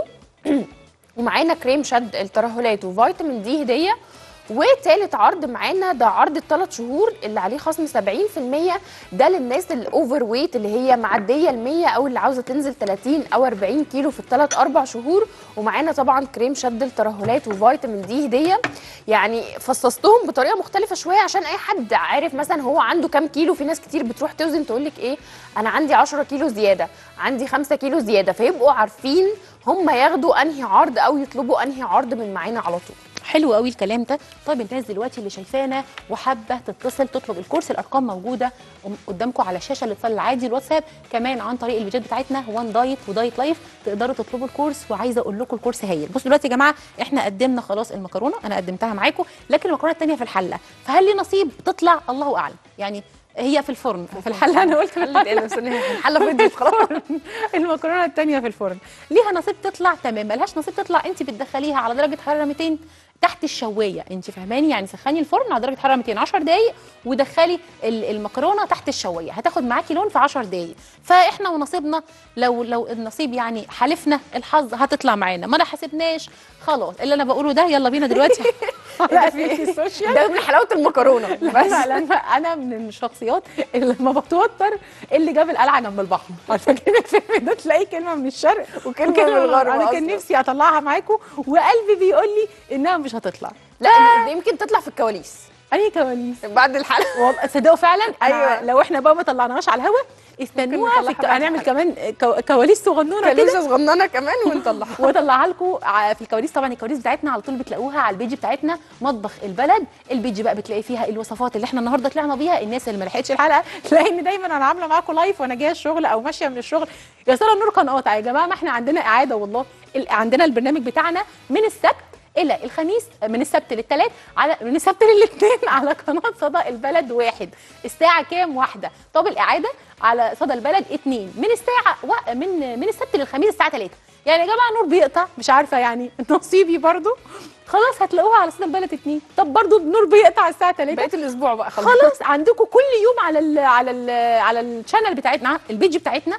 [SPEAKER 4] ومعانا كريم شد الترهلات وفيتامين دي هديه وتالت عرض معانا ده عرض الثلاث شهور اللي عليه خصم 70% ده للناس الاوفر ويت اللي هي معديه ال 100 او اللي عاوزه تنزل 30 او 40 كيلو في الثلاث اربع شهور ومعانا طبعا كريم شد الترهلات وفيتامين دي هديه يعني فصصتهم بطريقه مختلفه شويه عشان اي حد عارف مثلا هو عنده كام كيلو في ناس كتير بتروح توزن تقول لك ايه انا عندي 10 كيلو زياده عندي 5 كيلو زياده فيبقوا عارفين هم ياخدوا انهي عرض او يطلبوا انهي عرض من معانا على طول
[SPEAKER 1] حلو قوي الكلام ده طيب الناس دلوقتي اللي شايفانا وحابه تتصل تطلب الكورس الارقام موجوده قدامكم على الشاشه الاتصال العادي الواتساب كمان عن طريق الفيديوهات بتاعتنا وان دايت ودايت لايف تقدروا تطلبوا الكورس وعايزه اقول لكم الكورس هايل بصوا دلوقتي يا جماعه احنا قدمنا خلاص المكرونه انا قدمتها معاكم لكن المكرونه الثانيه في الحله فهل لي نصيب تطلع الله اعلم يعني هي في الفرن في الحله انا قلت في الحله
[SPEAKER 4] الحله فضيت خلاص
[SPEAKER 1] المكرونه الثانيه في الفرن ليها نصيب تطلع تمام ملهاش نصيب تطلع انت بتدخليها على درجه حراره 200 تحت الشوايه انت فاهماني يعني سخني الفرن على درجه حراره 200 10 دقائق ودخلي ال- المكرونه تحت الشوايه هتاخد معاكي لون في 10 دقائق فاحنا ونصيبنا لو لو النصيب يعني حالفنا الحظ هتطلع معانا ما حسبناش خلاص اللي انا بقوله ده يلا بينا دلوقتي على أسئلة السوشيال
[SPEAKER 4] ده من حلاوه المكرونه
[SPEAKER 1] بس
[SPEAKER 4] بس
[SPEAKER 1] انا انا من الشخصيات اللي لما بتوتر اللي جاب القلعه جنب البحر عارفه كده الفيلم ده تلاقي كلمه من الشرق
[SPEAKER 4] وكلمة من الغرب
[SPEAKER 1] انا كان
[SPEAKER 4] أصلاً.
[SPEAKER 1] نفسي اطلعها معاكم وقلبي بيقول لي انها مش هتطلع
[SPEAKER 4] لا دي يمكن تطلع في الكواليس
[SPEAKER 1] اي كواليس
[SPEAKER 4] بعد الحلقه
[SPEAKER 1] والله تصدقوا فعلا
[SPEAKER 4] أيوة.
[SPEAKER 1] أيوة. لو احنا بقى ما طلعناش على الهوا استنوها
[SPEAKER 4] نطلعها
[SPEAKER 1] في الك...
[SPEAKER 4] بعد
[SPEAKER 1] هنعمل
[SPEAKER 4] الحلقة.
[SPEAKER 1] كمان كو... كواليس صغنونه كده
[SPEAKER 4] كاليسه صغننه كمان ونطلعها
[SPEAKER 1] واطلعها لكم في الكواليس طبعا الكواليس بتاعتنا على طول بتلاقوها على البيج بتاعتنا مطبخ البلد البيج بقى بتلاقي فيها الوصفات اللي احنا النهارده طلعنا بيها الناس اللي ما لحقتش الحلقه لان دايما انا عامله معاكم لايف وانا جايه الشغل او ماشيه من الشغل يا ساره النور كان قاطع يا جماعه ما احنا عندنا اعاده والله ال- عندنا البرنامج بتاعنا من السبت الى الخميس من السبت للثلاث على من السبت للاثنين على قناه صدى البلد واحد الساعه كام واحده طب الاعاده على صدى البلد اتنين من الساعه و... من من السبت للخميس الساعه 3 يعني يا جماعه نور بيقطع مش عارفه يعني نصيبي برضو خلاص هتلاقوها على صدى البلد اتنين طب برضو النور بيقطع الساعه 3
[SPEAKER 4] بقيت الاسبوع بقى خلاص
[SPEAKER 1] خلاص عندكم كل يوم على ال على ال على الشانل بتاعتنا البيج بتاعتنا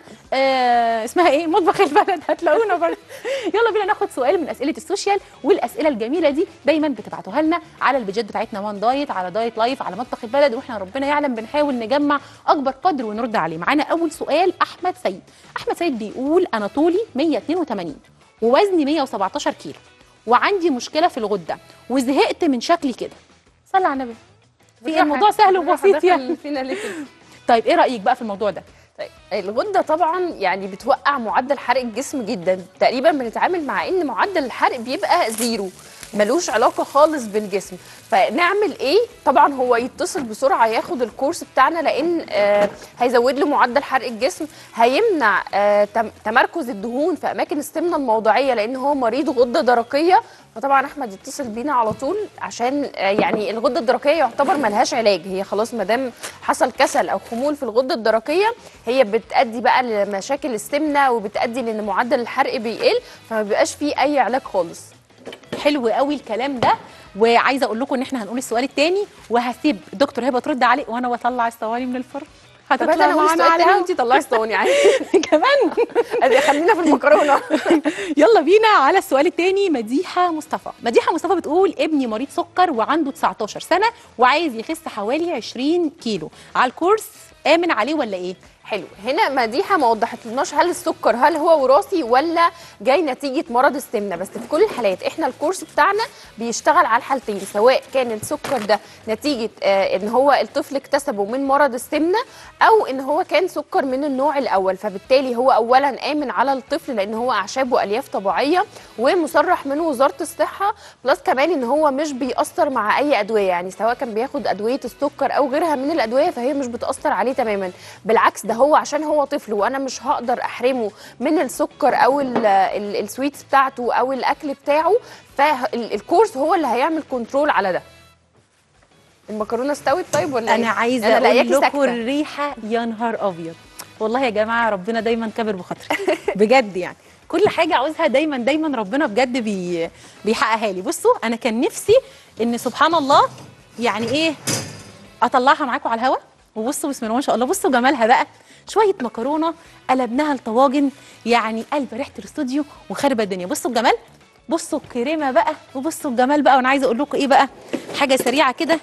[SPEAKER 1] آه اسمها ايه مطبخ البلد هتلاقونا برضه يلا بينا ناخد سؤال من اسئله السوشيال والاسئله الجميله دي دايما بتبعتوها لنا على البيجات بتاعتنا وان دايت على دايت لايف على مطبخ البلد واحنا ربنا يعلم بنحاول نجمع اكبر قدر ونرد عليه معانا اول سؤال احمد سيد احمد سيد بيقول انا طولي 182 ووزني 117 كيلو وعندي مشكله في الغده وزهقت من شكلي كده صلي على النبي في إيه؟ الموضوع سهل وبسيط يعني
[SPEAKER 4] فينا ليه كده
[SPEAKER 1] طيب ايه رايك بقى في الموضوع ده
[SPEAKER 4] طيب الغده طبعا يعني بتوقع معدل حرق الجسم جدا تقريبا بنتعامل مع ان معدل الحرق بيبقى زيرو ملوش علاقه خالص بالجسم فنعمل ايه طبعا هو يتصل بسرعه ياخد الكورس بتاعنا لان آه هيزود له معدل حرق الجسم هيمنع آه تم- تمركز الدهون في اماكن السمنه الموضعيه لان هو مريض غده درقيه فطبعا احمد يتصل بينا على طول عشان آه يعني الغده الدرقيه يعتبر ملهاش علاج هي خلاص ما دام حصل كسل او خمول في الغده الدرقيه هي بتؤدي بقى لمشاكل السمنه وبتؤدي لان معدل الحرق بيقل فما بيبقاش فيه اي علاج خالص
[SPEAKER 1] حلو قوي الكلام ده وعايزه اقول لكم ان احنا هنقول السؤال الثاني وهسيب دكتور هبه ترد عليه وانا بطلع الصواني من الفرن
[SPEAKER 4] طب
[SPEAKER 1] هتطلع
[SPEAKER 4] انا اقول
[SPEAKER 1] معانا
[SPEAKER 4] السؤال
[SPEAKER 1] على
[SPEAKER 4] تاني
[SPEAKER 1] الهوا.
[SPEAKER 4] وانت طلعي الصواني عادي
[SPEAKER 1] كمان
[SPEAKER 4] أدي خلينا في المكرونه
[SPEAKER 1] يلا بينا على السؤال الثاني مديحه مصطفى مديحه مصطفى بتقول ابني مريض سكر وعنده 19 سنه وعايز يخس حوالي 20 كيلو على الكورس امن عليه ولا ايه
[SPEAKER 4] حلو هنا مديحه ما وضحتلناش هل السكر هل هو وراثي ولا جاي نتيجه مرض السمنه بس في كل الحالات احنا الكورس بتاعنا بيشتغل على الحالتين سواء كان السكر ده نتيجه آه ان هو الطفل اكتسبه من مرض السمنه او ان هو كان سكر من النوع الاول فبالتالي هو اولا امن على الطفل لان هو اعشاب والياف طبيعيه ومصرح من وزاره الصحه بلس كمان ان هو مش بيأثر مع اي ادويه يعني سواء كان بياخد ادويه السكر او غيرها من الادويه فهي مش بتأثر عليه تماما بالعكس ده هو عشان هو طفل وانا مش هقدر احرمه من السكر او ال- ال- السويتس بتاعته او الاكل بتاعه فالكورس هو اللي هيعمل كنترول على ده المكرونه استوت طيب ولا
[SPEAKER 1] انا
[SPEAKER 4] إيه؟
[SPEAKER 1] عايزه
[SPEAKER 4] أنا
[SPEAKER 1] اقول
[SPEAKER 4] لاقياكي
[SPEAKER 1] لكم
[SPEAKER 4] ساكتة.
[SPEAKER 1] الريحه يا نهار ابيض والله يا جماعه ربنا دايما كبر بخاطري بجد يعني كل حاجه عاوزها دايما دايما ربنا بجد بي بيحققها لي بصوا انا كان نفسي ان سبحان الله يعني ايه اطلعها معاكم على الهوا وبصوا بسم الله ما شاء الله بصوا جمالها بقى شويه مكرونه قلبناها لطواجن يعني قلب ريحه الاستوديو وخربة الدنيا بصوا الجمال بصوا الكريمه بقى وبصوا الجمال بقى وانا عايزه اقول لكم ايه بقى حاجه سريعه كده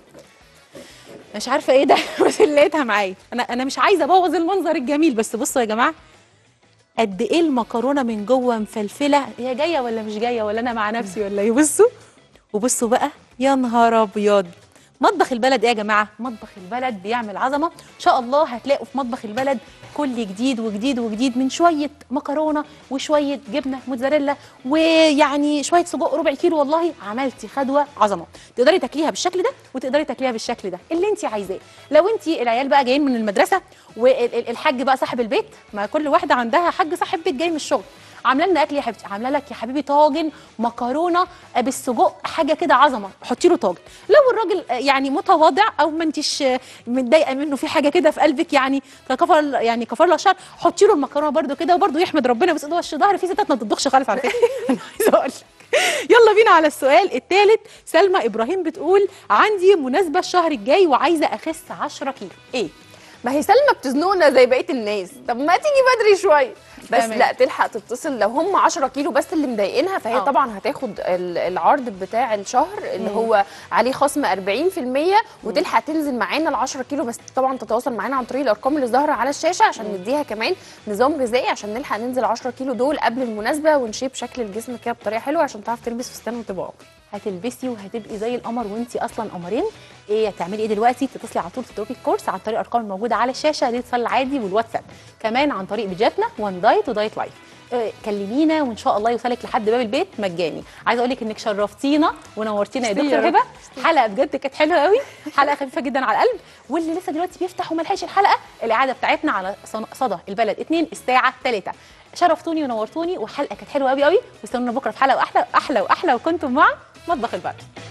[SPEAKER 1] مش عارفه ايه ده بس لقيتها معايا انا انا مش عايزه ابوظ المنظر الجميل بس بصوا يا جماعه قد ايه المكرونه من جوه مفلفله هي جايه ولا مش جايه ولا انا مع نفسي ولا ايه بصوا وبصوا بقى يا نهار ابيض مطبخ البلد ايه يا جماعه مطبخ البلد بيعمل عظمه ان شاء الله هتلاقوا في مطبخ البلد كل جديد وجديد وجديد من شويه مكرونه وشويه جبنه موتزاريلا ويعني شويه سجق ربع كيلو والله عملتي خدوه عظمه تقدري تاكليها بالشكل ده وتقدري تاكليها بالشكل ده اللي انت عايزاه لو انت العيال بقى جايين من المدرسه والحاج بقى صاحب البيت ما كل واحده عندها حاج صاحب بيت جاي من الشغل عامله لنا اكل يا حبيبتي عامله لك يا حبيبي طاجن مكرونه بالسجق حاجه كده عظمه حطي له طاجن لو الراجل يعني متواضع او ما انتش متضايقه منه في حاجه كده في قلبك يعني كفر يعني كفر له شر حطي له المكرونه برده كده وبرده يحمد ربنا بس ده وش ظهر في ستات ما بتطبخش خالص على فكره انا عايزه اقول لك يلا بينا على السؤال الثالث سلمى ابراهيم بتقول عندي مناسبه الشهر الجاي وعايزه اخس 10 كيلو ايه
[SPEAKER 4] ما هي سلمى بتزنقنا زي بقيه الناس طب ما تيجي بدري شويه بس
[SPEAKER 1] تمام.
[SPEAKER 4] لا تلحق تتصل لو هم 10 كيلو بس اللي مضايقينها فهي
[SPEAKER 1] آه.
[SPEAKER 4] طبعا هتاخد ال- العرض بتاع الشهر اللي هو عليه خصم 40% وتلحق تنزل معانا ال 10 كيلو بس طبعا تتواصل معانا عن طريق الارقام اللي ظاهره على الشاشه عشان نديها كمان نظام غذائي عشان نلحق ننزل 10 كيلو دول قبل المناسبه ونشيب شكل الجسم كده بطريقه حلوه عشان تعرف تلبس فستان وتبقى قمر
[SPEAKER 1] هتلبسي وهتبقي زي القمر وانتي اصلا قمرين ايه هتعملي ايه دلوقتي تتصلي على طول تتركي الكورس عن طريق الارقام الموجوده على الشاشه الاتصال العادي والواتساب كمان عن طريق بيجاتنا وان دايت ودايت لايف آه، كلمينا وان شاء الله يوصلك لحد باب البيت مجاني عايزه اقول لك انك شرفتينا ونورتينا يا
[SPEAKER 4] ميرسي
[SPEAKER 1] دكتور
[SPEAKER 4] يا رب.
[SPEAKER 1] هبه حلقه بجد كانت حلوه قوي حلقه خفيفه جدا على القلب واللي لسه دلوقتي بيفتح وما لحقش الحلقه الاعاده بتاعتنا على صن- صدى البلد 2 الساعه 3 شرفتوني ونورتوني وحلقه كانت حلوه قوي قوي واستنونا بكره في حلقه احلى احلى واحلى وكنتم مع مطبخ البلد